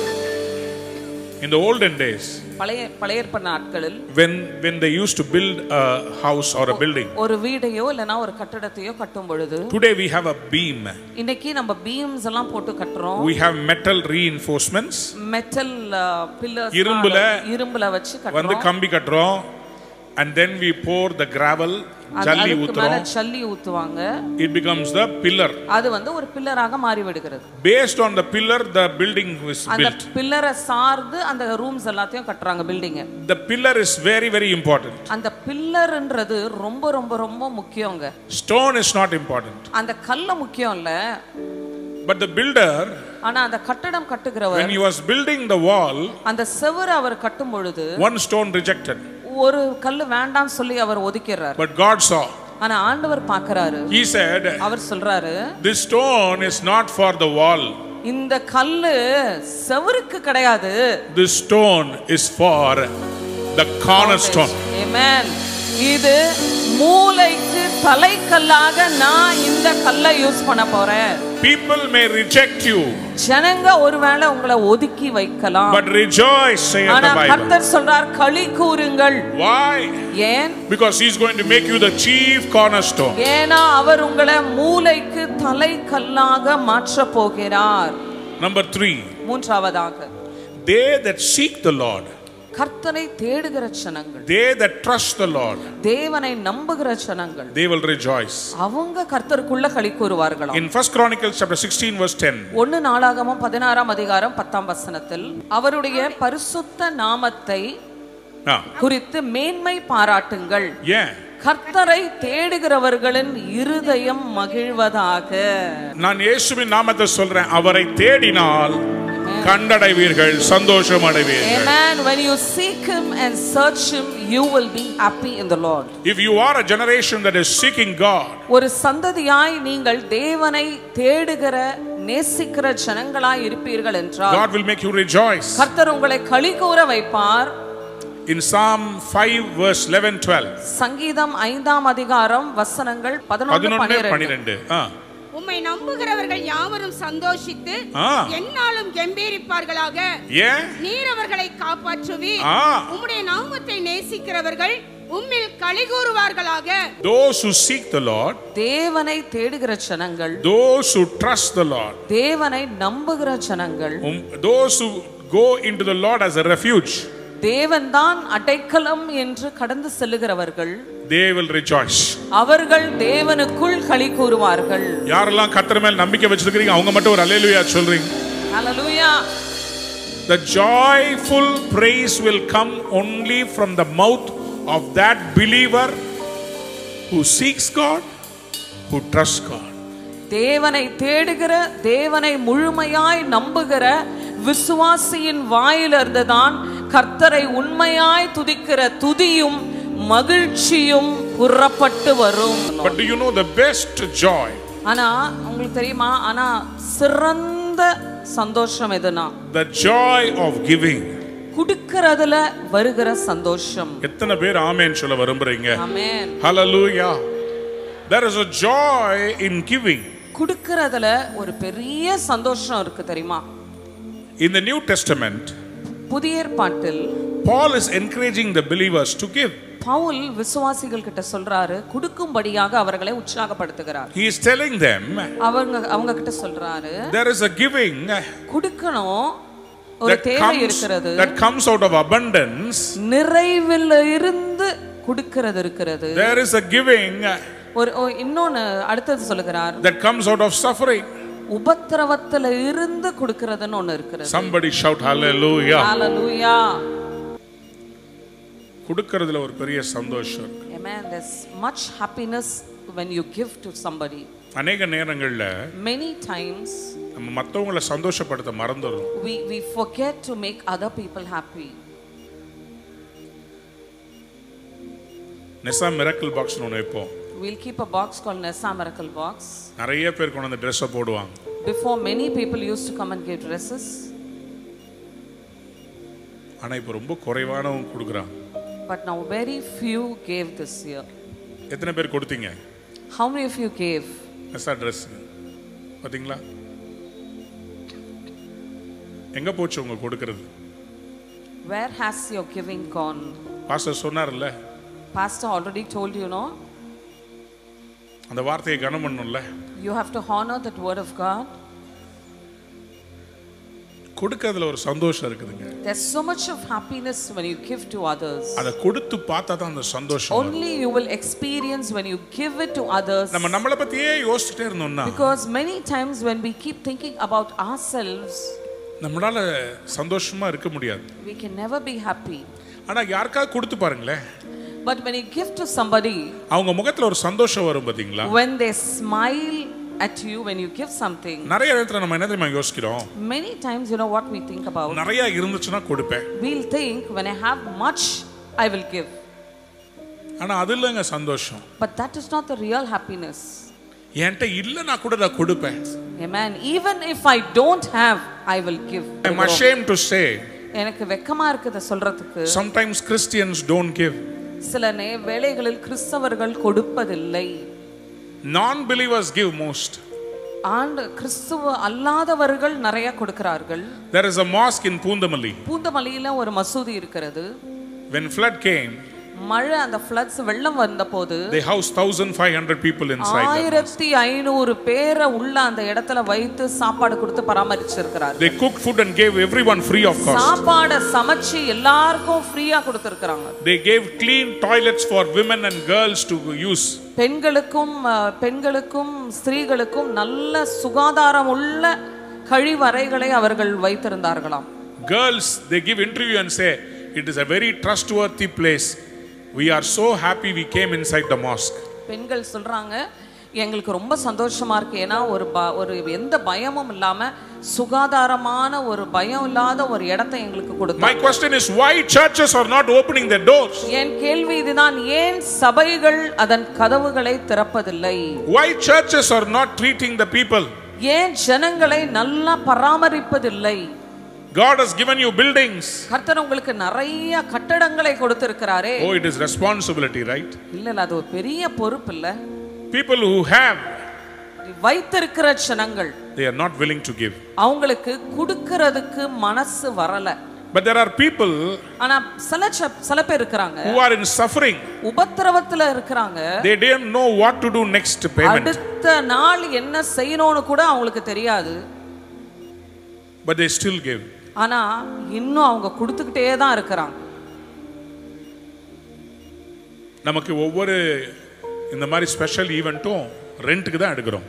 in the olden days பழைய பழைய ஏற்பாடு நாட்களில் when when they used to build a house or a building ஒரு வீடையோ இல்லனா ஒரு கட்டடத்தையோ கட்டும் பொழுது today we have a beam இன்னைக்கு நம்ம பீம்ஸ் எல்லாம் போட்டு கட்டுறோம் we have metal reinforcements metal pillars இரும்புல இரும்புல வச்சு வந்து கட்டுறோம் கம்பி கட்டுறோம் and then we pour the gravel அது- ஜல்லி அதுக்கு மேல ஊத்துறோம் சல்லி ஊத்துவாங்க it becomes the pillar அது வந்து ஒரு பில்லராக மாறி விடுகிறது based on the pillar the building is அந்த built பில்லரை சார்ந்து அந்த ரூம்ஸ் எல்லாத்தையும் கட்டுறாங்க building the pillar is very very important அந்த பில்லர்ன்றது ரொம்ப ரொம்ப ரொம்ப முக்கியங்க stone is not important அந்த கல்ல முக்கியம் இல்ல but the builder ஆனா அந்த கட்டடம் when கட்டுகிறவர் he was building the wall அந்த செவுரு அவர் கட்டும் பொழுது one stone rejected ஒரு கல்லு வேண்டாம்னு சொல்லி அவர் ஒதுக்கிறார் but god saw ஆனா ஆண்டவர் பார்க்கறாரு he said அவர் சொல்றாரு this stone is not for the wall இந்த கல்லு செவுருக்கு கிடையாது this stone is for the cornerstone Amen. இது மூளைக்கு தலைக்கல்லாக நான் இந்த கல்லை யூஸ் பண்ண போறேன் people may reject you ஜனங்க ஒருவேளை உங்களை ஒதுக்கி வைக்கலாம் but rejoice saith ஆனா the bible கர்த்தர் சொல்றார் களி கூறுங்கள் why ஏன் because he's going to make you the chief cornerstone ஏன்னா அவர் உங்களை மூளைக்கு தலைக்கல்லாக மாற்ற போகிறார் number 3 மூன்றாவதாக they that seek the lord கர்த்தரை தேடுகிற ஜனங்கள் they that trust the Lord, தேவனை நம்புகிற ஜனங்கள் they will rejoice. அவங்க கர்த்தருக்குள்ள களி கூறுவார்களாம் In First Chronicles chapter 16, verse 10, ஒன்னு நாளாகமும் பதினாறாம் அதிகாரம் பத்தாம் வசனத்தில் அவருடைய பரிசுத்த நாமத்தை ah, குறித்து மேன்மை பாராட்டுங்கள் yeah. கர்த்தரை தேடுகிறவர்களின் இருதயம் மகிழ்வதாக நான் இயேசுவின் நாமத்தை சொல்றேன் அவரை தேடினால் கண்டடைவீர்கள் சந்தோஷம் அடைவீர்கள் Amen. When you seek him and search him, you will be happy in the Lord. if you are a generation that is seeking God ஒரு சந்ததியாய் நீங்கள் தேவனை தேடுகிற நேசிக்கிற ஜனங்களாய் இருப்பீர்கள் என்றால் God will make you rejoice கர்த்தர் உங்களை களி கூற வைப்பார் in Psalm 5 verse 11 12 சங்கீதம் ஐந்தாம் அதிகாரம் வசனங்கள் பதினொன்று 11 பன்னிரண்டு 12 ஆ உம்மை நம்புகிறவர்கள் யாவரும் சந்தோஷித்து ஆ. எந்நாளும் கெம்பீரிப்பார்களாக ஏன் நீர் அவர்களை காப்பாற்றுவீர் ஆ. உம்முடைய நாமத்தை நேசிக்கிறவர்கள் உம்மில் களி கூறுவார்களாக those who seek the Lord தேவனை தேடுகிற ஜனங்கள் those who trust the Lord தேவனை நம்புகிற ஜனங்கள் um, those who go into the Lord as a refuge தேவன்தான் அடைக்கலம் என்று கடந்து செல்லுகிறவர்கள் they will rejoice அவர்கள் தேவனுக்குள் களி கூறுவார்கள் யாரெல்லாம் கர்த்தர் மேல் நம்பிக்கை வச்சிருக்கீங்க அவங்க மட்டும் ஒரு அல்லேலூயா சொல்றீங்க ஹalleluya The joyful praise will come only from the mouth of that believer who seeks God, who trusts God. தேவனை தேடுகிற தேவனை முழுமையாய் நம்புகிற விசுவாசியின் வாயிலிருந்து தான் கர்த்தரை உண்மையாய் துதிக்கிற துதியும் மகிழ்ச்சியும் புறப்பட்டு வரும் But do you know the best joy? ஆனா உங்களுக்கு தெரியுமா ஆனா சிறந்த சந்தோஷம் எதுனா The joy of giving. குடுக்கறதுல வருகிற சந்தோஷம் எத்தனை பேர் ஆமேன் சொல்ல விரும்புறீங்க ஆமென் Hallelujah. There is a joy in giving. குடுக்கறதுல ஒரு பெரிய சந்தோஷம் இருக்கு தெரியுமா In the New Testament, புதிய ஏற்பாட்டில் Paul is encouraging the believers to give. Pavul விசுவாசிகள் கிட்ட சொல்றாரு கொடுக்கும்படியாக அவர்களை உற்சாகப்படுத்துகிறார் He is telling them அவங்க அவங்க கிட்ட சொல்றாரு there is a giving கொடுக்கணும் ஒரு that தேவை comes, இருக்கிறது that comes out of abundance. நிறைவில் இருந்து கொடுக்கிறது இருக்கிறது There is a giving ஒரு ஓ, இன்னொன்னு அடுத்தது சொல்லுகிறார் that comes out of suffering. உபத்திரவத்துல இருந்து கொடுக்கிறதுன்னு ஒண்ணு இருக்கிறது Somebody shout hallelujah. ஹalleluya கொடுக்கறதுல ஒரு பெரிய சந்தோஷம் இருக்கு. amen there's much happiness when you give to somebody அநேக நேரங்கள்ல many times நம்ம மத்தவங்கள சந்தோஷப்படுத்த மறந்துடுறோம் we we forget to make other people happy நெசா மிரக்கல் பாக்ஸ் ஒன்று வைப்போம் we'll keep a box called nessa miracle box நிறைய பேர் கொண்டு வந்து ட்ரெஸ்ஸை போடுவாங்க before many people used to come and give dresses ஆனா இப்போ ரொம்ப குறைவானவங்க கொடுக்குறாங்க but now very few gave this year எத்தனை பேர் கொடுத்தீங்க how many of you gave நெசா ட்ரெஸ் பார்த்தீங்களா எங்க போச்சு உங்க கொடுக்கறது where has your giving gone pastor சொன்னார்ல pastor already told you no அந்த வார்த்தையை கனம் பண்ணணும்ல you have to honor that word of god கொடுக்கறதுல ஒரு சந்தோஷம் இருக்குதுங்க there's so much of happiness when you give to others அதை கொடுத்து பார்த்தா தான் அந்த சந்தோஷம் வரும். only you will experience when you give it to others நம்ம நம்மளை பத்தியே யோசிச்சுட்டே இருந்தோம்னா because many times when we keep thinking about ourselves நம்மளால சந்தோஷமா இருக்க முடியாது we can never be happy ஆனா யாருக்காவது கொடுத்து பாருங்களேன் but when you give to somebody அவங்க முகத்துல ஒரு சந்தோஷம் வரும் பாத்தீங்களா when they smile at you when you give something நிறைய நேரத்துல நம்ம என்ன தெரியுமா யோசிக்கிறோம் many times you know what we think about நிறைய இருந்துச்சுன்னா கொடுப்பேன் we'll think when i have much i will give ஆனா அது இல்லைங்க சந்தோஷம் but that is not the real happiness என்கிட்ட இல்லைன்னா கூட நான் கொடுப்பேன் amen even if i don't have i will give I'm ashamed to say எனக்கு வெக்கமா இருக்குது சொல்றதுக்கு sometimes Christians don't give சில நே வேளைகளில் கிறிஸ்தவர்கள் கொடுப்பதில்லை non-believers give most ஆண்டு கிறிஸ்துவ அல்லாதவர்கள் நிறைய கொடுக்கிறார்கள் there is a mosque in Pundamalli பூந்தமல்லியில ஒரு மசூதி இருக்கிறது when flood came மழை அந்த ஃப்ளட்ஸ் வெள்ளம் வந்தபோது they housed 1500 people inside them. ஆயிரத்தி ஐநூறு பேரை உள்ள அந்த இடத்துல வைத்து சாப்பாடு கொடுத்து பராமரிச்சிருக்கிறார் they cooked food and gave everyone free of cost சாப்பாடை சமைச்சு எல்லாருக்கும் ஃப்ரீயா கொடுத்துருக்குறாங்க they gave clean toilets for women and girls to use பெண்களுக்கும் அஹ், பெண்களுக்கும் ஸ்திரீகளுக்கும் நல்ல சுகாதாரம் உள்ள கழிவறைகளை அவர்கள் வைத்திருந்தார்களாம் girls they give interview and say it is a very trustworthy place we are so happy we came inside the mosque பெண்கள் சொல்றாங்க எங்களுக்கு ரொம்ப சந்தோஷமா இருக்கு ஏன்னா ஒரு ப ஒரு எந்த பயமும் இல்லாம சுகாதாரமான ஒரு பயம் இல்லாத ஒரு இடத்தை எங்களுக்கு my கொடுத்தாங்க question is why churches are not opening their doors என் கேள்வி இதுதான் ஏன் சபைகள் அதன் கதவுகளை திறப்பதில்லை why churches are not treating the people ஏன் ஜனங்களை நல்லா பராமரிப்பதில்லை god has given you buildings கர்த்தர் உங்களுக்கு நிறைய கட்டடங்களை கொடுத்திருக்கிறாரே oh it is responsibility right இல்ல இல்ல அது ஒரு பெரிய பொறுப்பு இல்ல people who have வைத்திருக்கிற ஜனங்கள் they are not willing to give அவங்களுக்கு கொடுக்கறதுக்கு மனசு வரல but there are people ஆனா சில ச- சில பேர் இருக்கிறாங்க who are in suffering உபத்திரவத்துல இருக்கிறாங்க they don't know what to do next payment அடுத்த நாள் என்ன செய்யணும்னு கூட அவங்களுக்கு தெரியாது but they still give ஆனா இன்னும் அவங்க கொடுத்துக்கிட்டே தான் இருக்கிறாங்க நமக்கு ஒவ்வொரு இந்த மாதிரி ஸ்பெஷல் ஈவெண்ட்டும் ரெண்ட்டுக்கு தான் எடுக்கிறோம்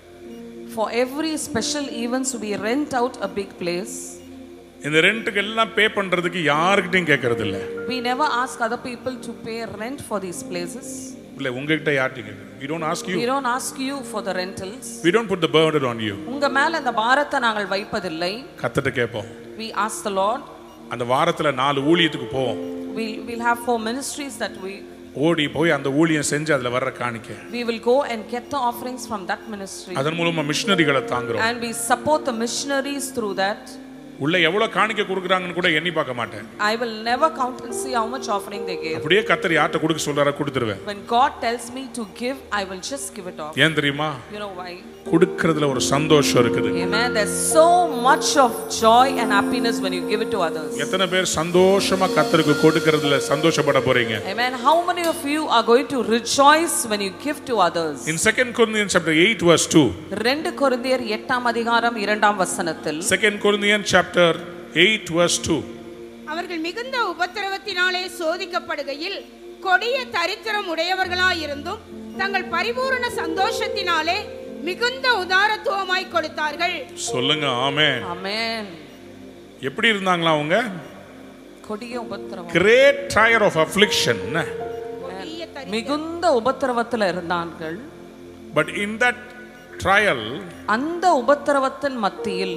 For every special events we rent out a big place. இந்த ரெண்ட்டுக்கு எல்லாம் பே பண்றதுக்கு யாருக்கிட்டையும் கேட்கறது இல்ல We never ask other people to pay rent for these places. இல்ல உங்ககிட்ட யார்ட்டையும் கேட்கறது we don't ask you We don't ask you for the rentals. we don't put the burden on you உங்க மேல இந்த பாரத்தை நாங்கள் வைப்பதில்லை. கத்திட்ட கேட்போம் We ask the Lord. அந்த வாரத்துல நாலு ஊழியத்துக்கு போவோம் We'll, we'll have four ministries that we ஓடி போய் அந்த ஊழியம் செஞ்சு அதுல வர்ற காணிக்க we will go and get the offerings from that ministry. அதன் மூலமா மிஷினரிகளை தாங்குறோம் And we support the missionaries through that. உள்ள எவ்வளவு காணிக்க கொடுக்குறாங்கன்னு கூட எண்ணி பார்க்க மாட்டேன் I will never count and see how much offering they gave. அப்படியே கத்தர் யார்கிட்ட கொடுக்க சொல்றாரோ கொடுத்துருவேன் When God tells me to give, I will just give it off. ஏன் தெரியுமா You know why? கொடுக்கறதுல ஒரு சந்தோஷம் இருக்குது Amen. There's so much of joy and happiness when you give it to others. எத்தனை பேர் சந்தோஷமா கத்தருக்கு கொடுக்கறதுல சந்தோஷப்பட போறீங்க Amen. How many of you are going to rejoice when you give to others? In 2 Corinthians chapter 8 verse 2, ரெண்டு கொரிந்தியர் எட்டாம் அதிகாரம் இரண்டாம் வசனத்தில் 2 Corinthians chapter 8 verse 2. அவர்கள் மிகுந்த உபத்திரவத்தினாலே சோதிக்கப்படுகையில் கொடிய தரித்திரம் உடையவர்களாயிருந்தும் தங்கள் பரிபூரண சந்தோஷத்தினாலே மிகுந்த உதாரத்துவமாய் கொடுத்தார்கள் சொல்லுங்க ஆமே Amen. எப்படி இருந்தாங்களா அவங்க கொடிய உபத்திரவம் கிரேட் ட்ரையர் ஆஃப் அஃப்ளிக்ஷன் கொடிய தரி- மிகுந்த உபத்திரவத்தில் இருந்தார்கள் பட் இன் தட் ட்ரையல் அந்த உபத்திரவத்தின் மத்தியில்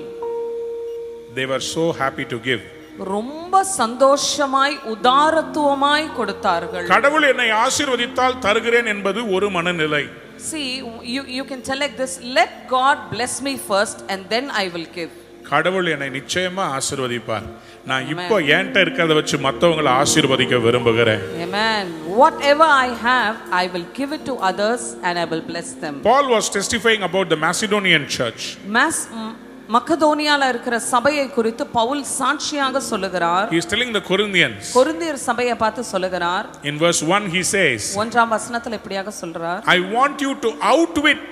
தேவர் சோ ஹாப்பி டு கிவ் ரொம்ப சந்தோஷமாய் உதாரத்துவமாய் கொடுத்தார்கள் கடவுள் என்னை ஆசீர்வதித்தால் தருகிறேன் என்பது ஒரு மனநிலை See, you, you can tell like this let God bless me first and then I will give. கடவுள் என்னை நிச்சயமா ஆசீர்வதிப்பார் நான் இப்போ என்கிட்ட இருக்கிறத வச்சு மற்றவங்களை ஆசீர்வதிக்க விரும்புகிறேன் Amen. Whatever I have, I will give it to others and I will bless them. Paul was testifying about the Macedonian church. மாஸ் ம், மக்கதோனியால இருக்கிற சபையை குறித்து பவுல் சாட்சியாக சொல்லுகிறார் He is telling the Corinthians. கொரிந்தியர் சபையை பார்த்து சொல்லுகிறார் In verse 1, he says, ஒன்றாம் வசனத்தில் இப்படியாக சொல்றார் I want you to outwit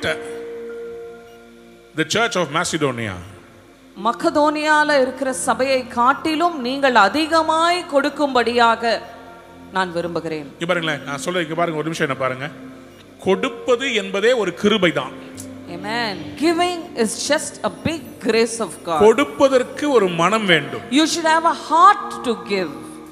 the church of Macedonia. மக்கதோனியால இருக்கிற சபையை காட்டிலும் நீங்கள் அதிகமாய் கொடுக்கும்படியாக நான் விரும்புகிறேன் இங்க பாருங்களேன் நான் சொல்ல இங்க பாருங்க ஒரு நிமிஷம் என்ன பாருங்க கொடுப்பது என்பதே ஒரு கிருபை தான் Amen. Giving is just a big grace of God. கொடுப்பதற்கு ஒரு மனம் வேண்டும் You should have a heart to give.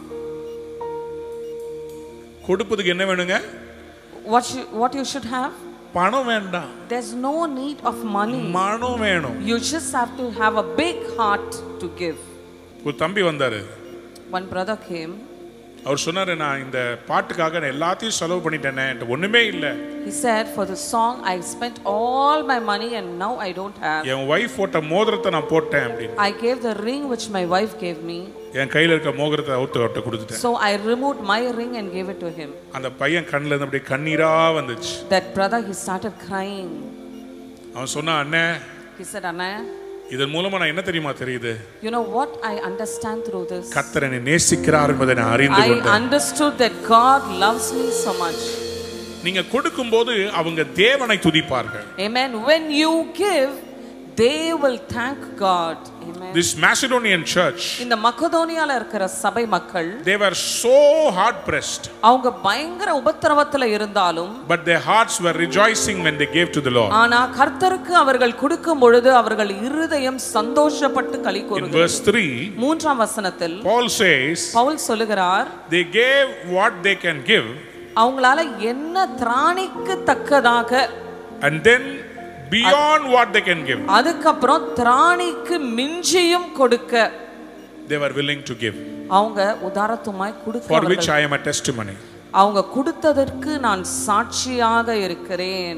கொடுப்பதுக்கு என்ன வேணுங்க What you, what you should have? பணம் வேண்டாம் There's no need of money. மனம் வேணும் You just have to have a big heart to give. ஒரு தம்பி வந்தாரு One brother came. அவர் சொன்னாரு நான் இந்த பாட்டுக்காக நான் எல்லாத்தையும் செலவு பண்ணிட்டேனே என்கிட்ட ஒண்ணுமே இல்லை He said, For the song, I spent all my money and now I don't have. என் ஒய்ஃப் போட்ட மோதிரத்தை நான் போட்டேன் அப்படின்னு I gave the ring which my wife gave me. என் கையில இருக்க மோதிரத்தை அவுத்து அவர்கிட்ட கொடுத்துட்டேன் So I removed my ring and gave it to him. அந்த பையன் கண்ணுல இருந்து அப்படியே கண்ணீரா வந்துச்சு That brother, he started crying. அவன் சொன்னான் அண்ணே He said, Anna, இதன் மூலமா நான் என்ன தெரியுமா தெரியுது You know what I understand through this? கத்தர் என்னை நேசிக்கிறார் என்பதை நான் அறிந்து I கொண்டேன் understood that God loves me so much. நீங்க கொடுக்கும்போது அவங்க தேவனை துதிப்பார்கள் Amen. When you give, they will thank God. Amen. This Macedonian church, இந்த மக்கதோனியால இருக்கிற சபை மக்கள் they were so hard pressed, அவங்க பயங்கர உபத்திரவத்துல இருந்தாலும் but their hearts were rejoicing when they gave to the Lord. ஆனா கர்த்தருக்கு அவர்கள் கொடுக்கும் பொழுது அவர்கள் இருதயம் சந்தோஷப்பட்டு களி In கூறுகிறது verse 3, மூன்றாம் வசனத்தில் Paul says, பவுல் சொல்லுகிறார் they gave what they can give, அவங்களால என்ன திராணிக்கு தக்கதாக and then beyond what they can give, அதுக்கப்புறம் திராணிக்கு மிஞ்சியும் கொடுக்க they were willing to give, அவங்க உதாரத்துமாய் கொடுக்க for which அவர்கள் I am a testimony. அவங்க கொடுத்ததற்கு நான் சாட்சியாக இருக்கிறேன்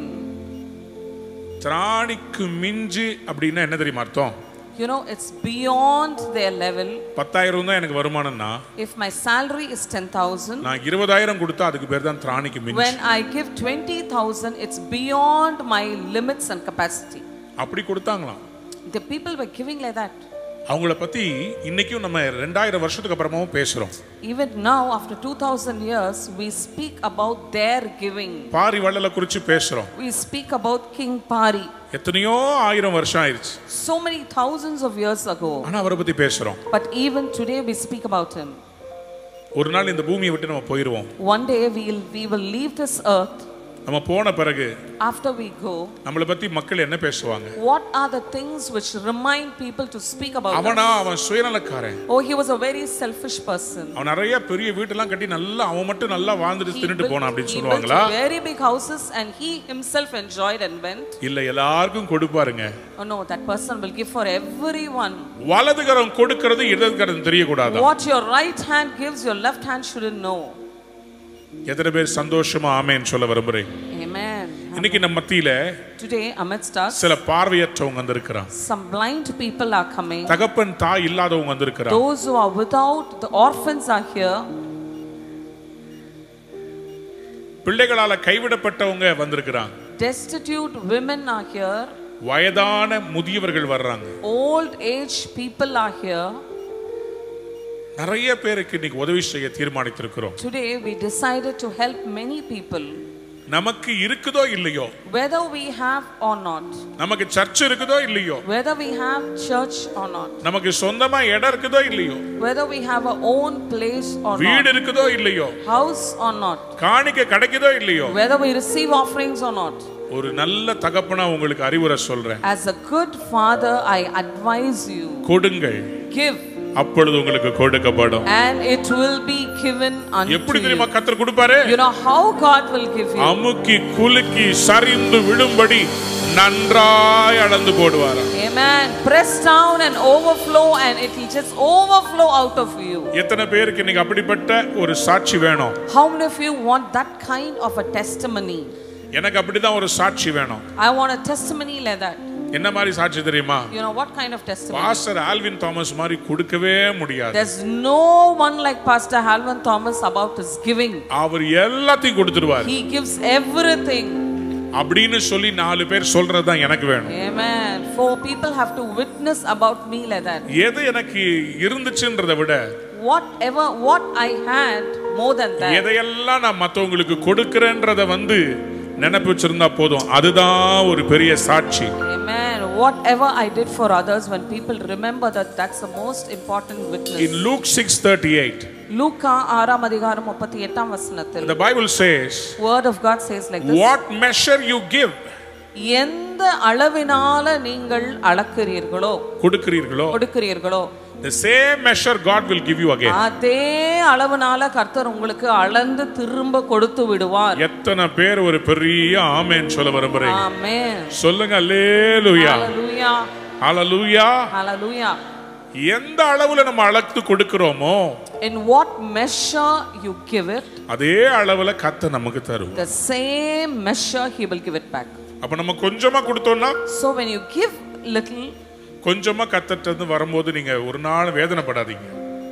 திராணிக்கு மிஞ்சி அப்படின்னா என்ன தெரியுமா அர்த்தம் you know it's beyond their level பத்தாயிரம் தான் எனக்கு வருமானம்னா if my salary is 10000 நான் இருபதாயிரம் கொடுத்தா அதுக்கு பேர் தான் திராணிக்கு மிஞ்சி when i give 20000 it's beyond my limits and capacity அப்படி கொடுத்தாங்களாம் the people were giving like that அவங்கள பத்தி இன்னைக்கும் நம்ம ரெண்டாயிரம் வருஷத்துக்கு அப்புறமாவும் பேசுறோம் even now after 2000 years we speak about their giving Pari வள்ளல குறிச்சு பேசுறோம் we speak about king pari எத்தனையோ ஆயிரம் வருஷம் ஆயிருச்சு so many thousands of years ago ஆனா அவரை பத்தி பேசுறோம் but even today we speak about him ஒரு நாள் இந்த பூமியை விட்டு நம்ம போயிருவோம் one day we'll we will leave this earth நம்ம போன பிறகு after we go நம்மளை பத்தி மக்கள் என்ன பேசுவாங்க what are the things which remind people to speak about us? அவனா அவன் சுயநலக்காரன் oh he was a very selfish person அவன் நிறைய பெரிய வீட்டெல்லாம் கட்டி நல்லா அவன் மட்டும் நல்லா வாழ்ந்துட்டு he தின்னுட்டு built, போனான் அப்படின்னு he built சொல்லுவாங்களா very big houses and he himself enjoyed and went இல்ல எல்லாருக்கும் கொடுப்பாருங்க oh no that person will give for everyone வலதுகரம் கொடுக்கிறது இடதுகரம் தெரியக்கூடாது what your right hand gives your left hand shouldn't know எத்தனை பேர் சந்தோஷமா ஆமேன்னு சொல்ல விரும்புறேன் amen இன்னைக்கு நம்ம மத்தியில today amidst us சில பார்வையற்றவங்க வந்திருக்கிறான் some blind people are coming தகப்பன் தாய் இல்லாதவங்க வந்திருக்கிறான் those who are without the orphans are here பிள்ளைகளால கைவிடப்பட்டவங்க வந்திருக்கிறாங்க destitute women are here வயதான முதியவர்கள் வர்றாங்க old age people are here நிறைய பேருக்கு இன்னைக்கு உதவி செய்ய தீர்மானித்திருக்கிறோம் today we decided to help many people நமக்கு இருக்குதோ இல்லையோ whether we have or not நமக்கு சர்ச் இருக்குதோ இல்லையோ whether we have church or not நமக்கு சொந்தமா இடம் இருக்குதோ இல்லையோ whether we have our own place or வீடு not இருக்குதோ இல்லையோ house or not காணிக்க கிடைக்குதோ இல்லையோ whether we receive offerings or not ஒரு நல்ல தகப்பனா உங்களுக்கு அறிவுரை சொல்றேன் as a good father i advise you கொடுங்கள் give அப்பொழுது உங்களுக்கு கொடுக்கப்படும் and it will be given unto எப்படி you தெரியுமா கத்தர் கொடுப்பாரு you know how god will give you அமுக்கி குலுக்கி சரிந்து விழும்படி நன்றாய் அளந்து போடுவாராம் amen press down and overflow and it will just overflow out of you எத்தனை பேருக்கு இன்னைக்கு அப்படிப்பட்ட ஒரு சாட்சி வேணும் how many of you want that kind of a testimony எனக்கு அப்படிதான் ஒரு சாட்சி வேணும் i want a testimony like that என்ன மாதிரி சாட்சி தெரியுமா you know what kind of testimony pastor Alvin Thomas மாதிரி கொடுக்கவே முடியாது There's no one like Pastor Halvan Thomas about his giving. அவர் எல்லாத்தையும் கொடுத்துருவார் He gives everything. அப்படின்னு சொல்லி நாலு பேர் சொல்றது தான் எனக்கு வேணும் Amen. Four people have to witness about me like that. எது எனக்கு இருந்துச்சுன்றதை விட Whatever, what I had, more than that. எதையெல்லாம் நான் மத்தவங்களுக்கு கொடுக்கிறேன்றத வந்து நினைப்பு வச்சிருந்தா போதும் அதுதான் ஒரு பெரிய சாட்சி Amen. Whatever I did for others, when people remember that, that's the most important witness. In Luke 6:38 லூக்கா ஆறாம் அதிகாரம் முப்பத்தி எட்டாம் வசனத்தில் the Bible says word of God says like this what measure you give எந்த அளவினால நீங்கள் அளக்கிறீர்களோ கொடுக்கிறீர்களோ கொடுக்கிறீர்களோ the same measure God will give you again அதே அளவுனால கர்த்தர் உங்களுக்கு அளந்து திரும்ப கொடுத்து விடுவார் எத்தனை பேர் ஒரு பெரிய ஆமென் சொல்ல விரும்புறீங்க ஆமென் சொல்லுங்க அல்லேலூயா ஹalleluya ஹalleluya ஹalleluya எந்த அளவுல நம்ம அளத்து கொடுக்கிறோமோ in what measure you give it அதே அளவுல கத்த நமக்கு தரும் the same measure he will give it back அப்ப நம்ம கொஞ்சமா கொடுத்தோம்னா so when you give little கொஞ்சமா கத்தட்டு இருந்து வரும்போது நீங்க ஒரு நாள் வேதனைப்படாதீங்க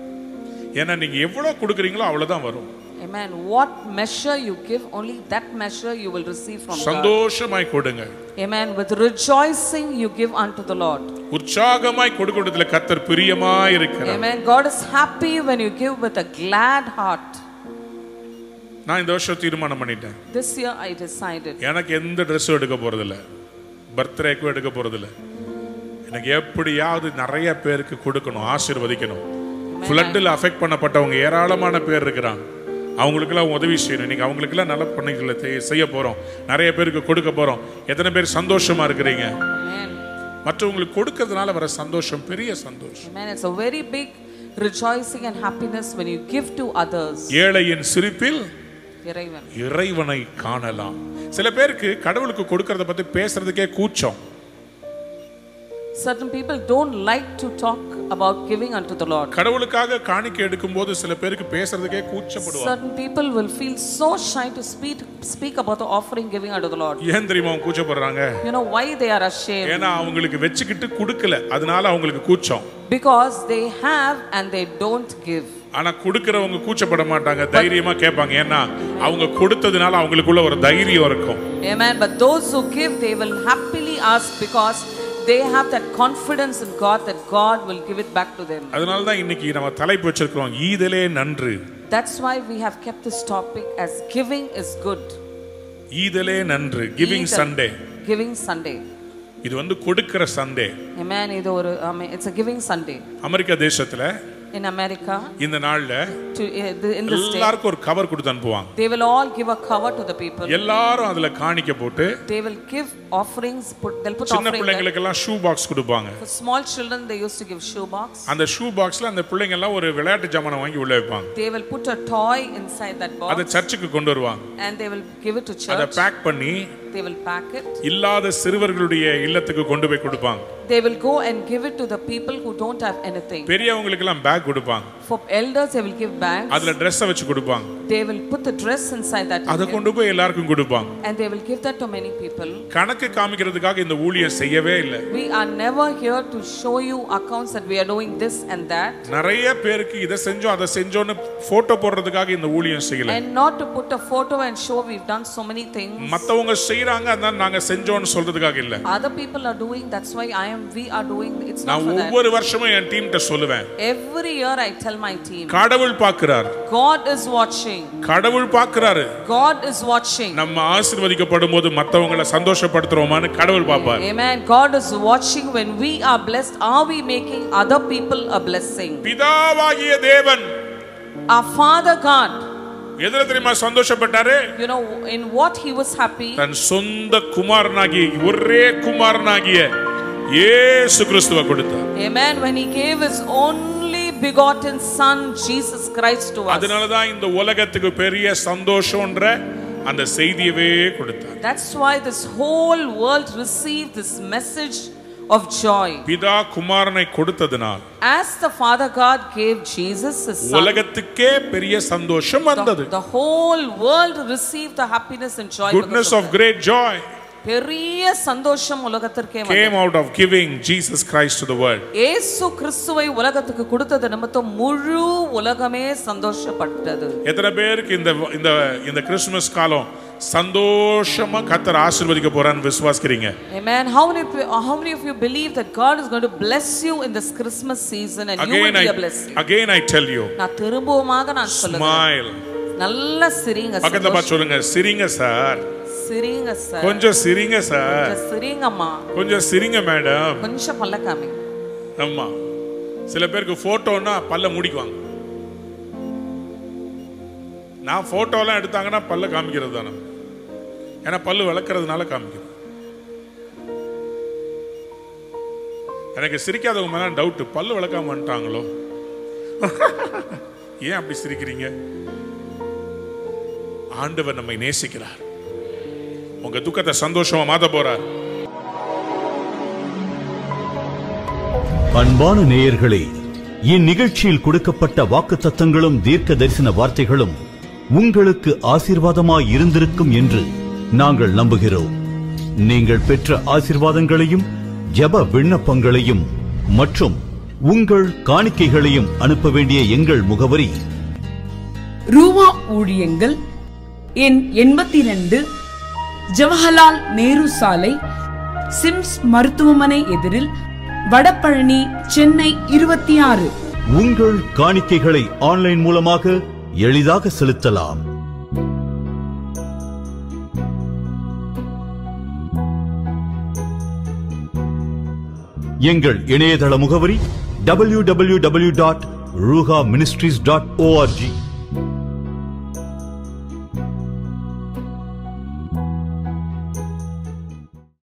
ஏன்னா நீங்க எவ்வளவு கொடுக்குறீங்களோ அவ்வளவுதான் வரும் amen what measure you give only that measure you will receive from God சந்தோஷமாய் கொடுங்க amen with rejoicing you give unto the lord உற்சாகமாய் கொடுக்கிறதுல கத்தர் பிரியமாய் இருக்கிறார் Amen. God is happy when you give with a glad heart. நான் இந்த வருஷம் தீர்மானம் பண்ணிட்டேன் This year I decided. எனக்கு எந்த ட்ரெஸ்ஸும் எடுக்க போறதில்ல பர்த்டேக்கும் எடுக்க போறதில்ல எனக்கு எப்படியாவது நிறைய பேருக்கு கொடுக்கணும் ஆசீர்வதிக்கணும் ஃப்ளட்டில் அஃபெக்ட் பண்ணப்பட்டவங்க ஏராளமான பேர் இருக்கிறாங்க அவங்களுக்கெல்லாம் உதவி செய்யணும் இன்னைக்கு அவங்களுக்கெல்லாம் நல்ல பணிகளை செய்- செய்ய போறோம் நிறைய பேருக்கு கொடுக்க போறோம் எத்தனை பேர் சந்தோஷமா இருக்கிறீங்க Amen. மற்றவங்களுக்கு கொடுக்கறதுனால வர சந்தோஷம் பெரிய சந்தோஷம் Amen. It's a very big rejoicing and happiness when you give to others. ஏழையின் சிரிப்பில் இறைவன். இறைவனை காணலாம் சில பேருக்கு கடவுளுக்கு கொடுக்கறத பத்தி பேசுறதுக்கே கூச்சம் Certain people don't like to talk about giving unto the Lord. கடவுளுக்காக காணிக்கை எடுக்கும்போது சில பேருக்கு பேசுறதுக்கே கூச்சப்படுவாங்க Certain people will feel so shy to speak, speak about the offering giving unto the Lord. ஏன் தெரியுமா அவங்க கூச்சப்படுறாங்க You know why they are ashamed? ஏன்னா அவங்களுக்கு வச்சுக்கிட்டு கொடுக்கல அதனால அவங்களுக்கு கூச்சம் Because they have and they don't give. ஆனா கொடுக்கறவங்க கூச்சப்பட மாட்டாங்க தைரியமா கேட்பாங்க ஏன்னா அவங்க கொடுத்ததுனால அவங்களுக்குள்ள ஒரு தைரியம் இருக்கும் Amen. But those who give, they will happily ask because they have that confidence in God that God will give it back to them. அதனால தான் இன்னைக்கு நம்ம தலைப்பு வச்சிருக்கிறோம் ஈதலே நன்று That's why we have kept this topic as giving is good. ஈதலே நன்று giving Eat a- Sunday Giving Sunday. இது வந்து கொடுக்கிற சண்டே Amen. இது ஒரு I mean, it's a giving Sunday. America தேசத்துல In America, இந்த நாள்ல to, uh, the- in this day, எல்லாருக்கும் ஒரு கவர் கொடுத்து அனுப்புவாங்க they will all give a cover to the people. எல்லாரும் அதுல காணிக்க போட்டு They will give offerings. Put, they'll put சின்ன offering. there. பிள்ளைங்களுக்கெல்லாம் ஷூ பாக்ஸ் கொடுப்பாங்க For small children, they used to give shoe box. அந்த ஷூ பாக்ஸ்ல அந்த பிள்ளைங்க எல்லாம் ஒரு விளையாட்டு ஜாமானை வாங்கி உள்ள வைப்பாங்க They will put a toy inside that box அதை சர்ச்சுக்கு கொண்டு வருவாங்க and they will give it to அதை church. பேக் பண்ணி They will pack it. இல்லாத சிறுவர்களுடைய இல்லத்துக்கு கொண்டு போய் கொடுப்பாங்க They will go and give it to the people who don't have anything. பெரியவங்களுக்கு எல்லாம் பேக் கொடுப்பாங்க For elders, they will give bags. அதுல ட்ரெஸ்ஸை வச்சு கொடுப்பாங்க They will put the dress inside that அதை கொண்டு போய் எல்லாருக்கும் கொடுப்பாங்க and they will give that to many people. கணக்கு காமிக்கிறதுக்காக இந்த ஊழியம் செய்யவே இல்லை We are never here to show you accounts that we are doing this and that நிறைய பேருக்கு இதை செஞ்சோம் அதை செஞ்சோன்னு போட்டோ போடுறதுக்காக இந்த ஊழியம் செய்யல and not to put a photo and show we've done so many things. மத்தவங்க செய்யறாங்க அதனால நாங்க செஞ்சோம்னு சொல்றதுக்காக இல்ல Other people are doing, that's why I am, we are doing, it's not நான் for that. ஒவ்வொரு வருஷமும் என் டீம்கிட்ட சொல்லுவேன் Every year I tell my team, கடவுள் பார்க்கிறார் God is watching. கடவுள் பார்க்கிறாரு God is watching. நம்ம ஆசீர்வதிக்கப்படும் போது மத்தவங்களை சந்தோஷப்படுத்துறோமான்னு கடவுள் பார்ப்பார் Amen. God is watching when we are blessed. Are we making other people a blessing? பிதாவாகிய தேவன் Our Father God, எதுல தெரியுமா சந்தோஷப்பட்டாரு you know, in what He was happy, தன் சொந்த குமாரனாகிய ஒரே குமாரனாகிய இயேசு கிறிஸ்துவை கொடுத்தார் Amen, when He gave His only begotten Son, Jesus Christ, to us. அதனாலதான் இந்த உலகத்துக்கு பெரிய சந்தோஷம்ன்ற அந்த செய்தியவே கொடுத்தார் That's why this whole world received this message of joy. பிதா குமாரனை கொடுத்ததினால் As the Father God gave Jesus His Son, உலகத்துக்கே பெரிய சந்தோஷம் வந்தது the, the whole world received the happiness and joy. goodness because of of that. great joy பெரிய சந்தோஷம் உலகத்திற்கே வந்தது. came out of giving Jesus Christ to the world இயேசு கிறிஸ்துவை உலகத்துக்கு கொடுத்தது நிமித்தம் முழு உலகமே சந்தோஷப்பட்டது எத்தனை பேருக்கு இந்த இந்த இந்த கிறிஸ்துமஸ் காலம் சந்தோஷமா கத்தர் ஆசீர்வதிக்க போறான்னு விசுவாசிக்கிறீங்க Amen. How many, pe- how many of you believe that God is going to bless you in this Christmas season and you will again be I a blessing? again I tell you நான் திரும்பவுமாக நான் சொல்லுகிறேன் smile நல்லா சிரிங்க பக்கத்துல பார்த்து சொல்லுங்க சிரிங்க sir சிரிங்க சார் கொஞ்சம் சிரிங்க சார் கொஞ்சம் சிரிங்கம்மா கொஞ்சம் சிரிங்க மேடம் கொஞ்சம் பல்ல காமி ஆமா சில பேருக்கு போட்டோன்னா பல்ல முடிக்குவாங்க நான் போட்டோலாம் எடுத்தாங்கன்னா பல்ல காமிக்கிறது தானே ஏன்னா பல்லு விளக்குறதுனால காமிக்கிறது எனக்கு சிரிக்காதவங்க மேல டவுட் பல்லு விளக்காம வந்துட்டாங்களோ ஏன் அப்படி சிரிக்கிறீங்க ஆண்டவர் நம்மை நேசிக்கிறார் உங்க துக்கத்தை சந்தோஷமா மாத்த போறார் அன்பான நேயர்களே இந்நிகழ்ச்சியில் கொடுக்கப்பட்ட வாக்குத்தத்தங்களும் தீர்க்க தரிசன வார்த்தைகளும் உங்களுக்கு ஆசீர்வாதமாய் இருந்திருக்கும் என்று நாங்கள் நம்புகிறோம் நீங்கள் பெற்ற ஆசீர்வாதங்களையும் ஜெப விண்ணப்பங்களையும் மற்றும் உங்கள் காணிக்கைகளையும் அனுப்ப வேண்டிய எங்கள் முகவரி ரூவா ஊழியங்கள் எண் எண்பத்தி ரெண்டு ஜவஹர்லால் நேரு சாலை சிம்ஸ் மருத்துவமனை எதிரில் வடபழனி சென்னை இருபத்தி ஆறு உங்கள் காணிக்கைகளை ஆன்லைன் மூலமாக எளிதாக செலுத்தலாம் எங்கள் இணையதள முகவரி www.ruha ministries.org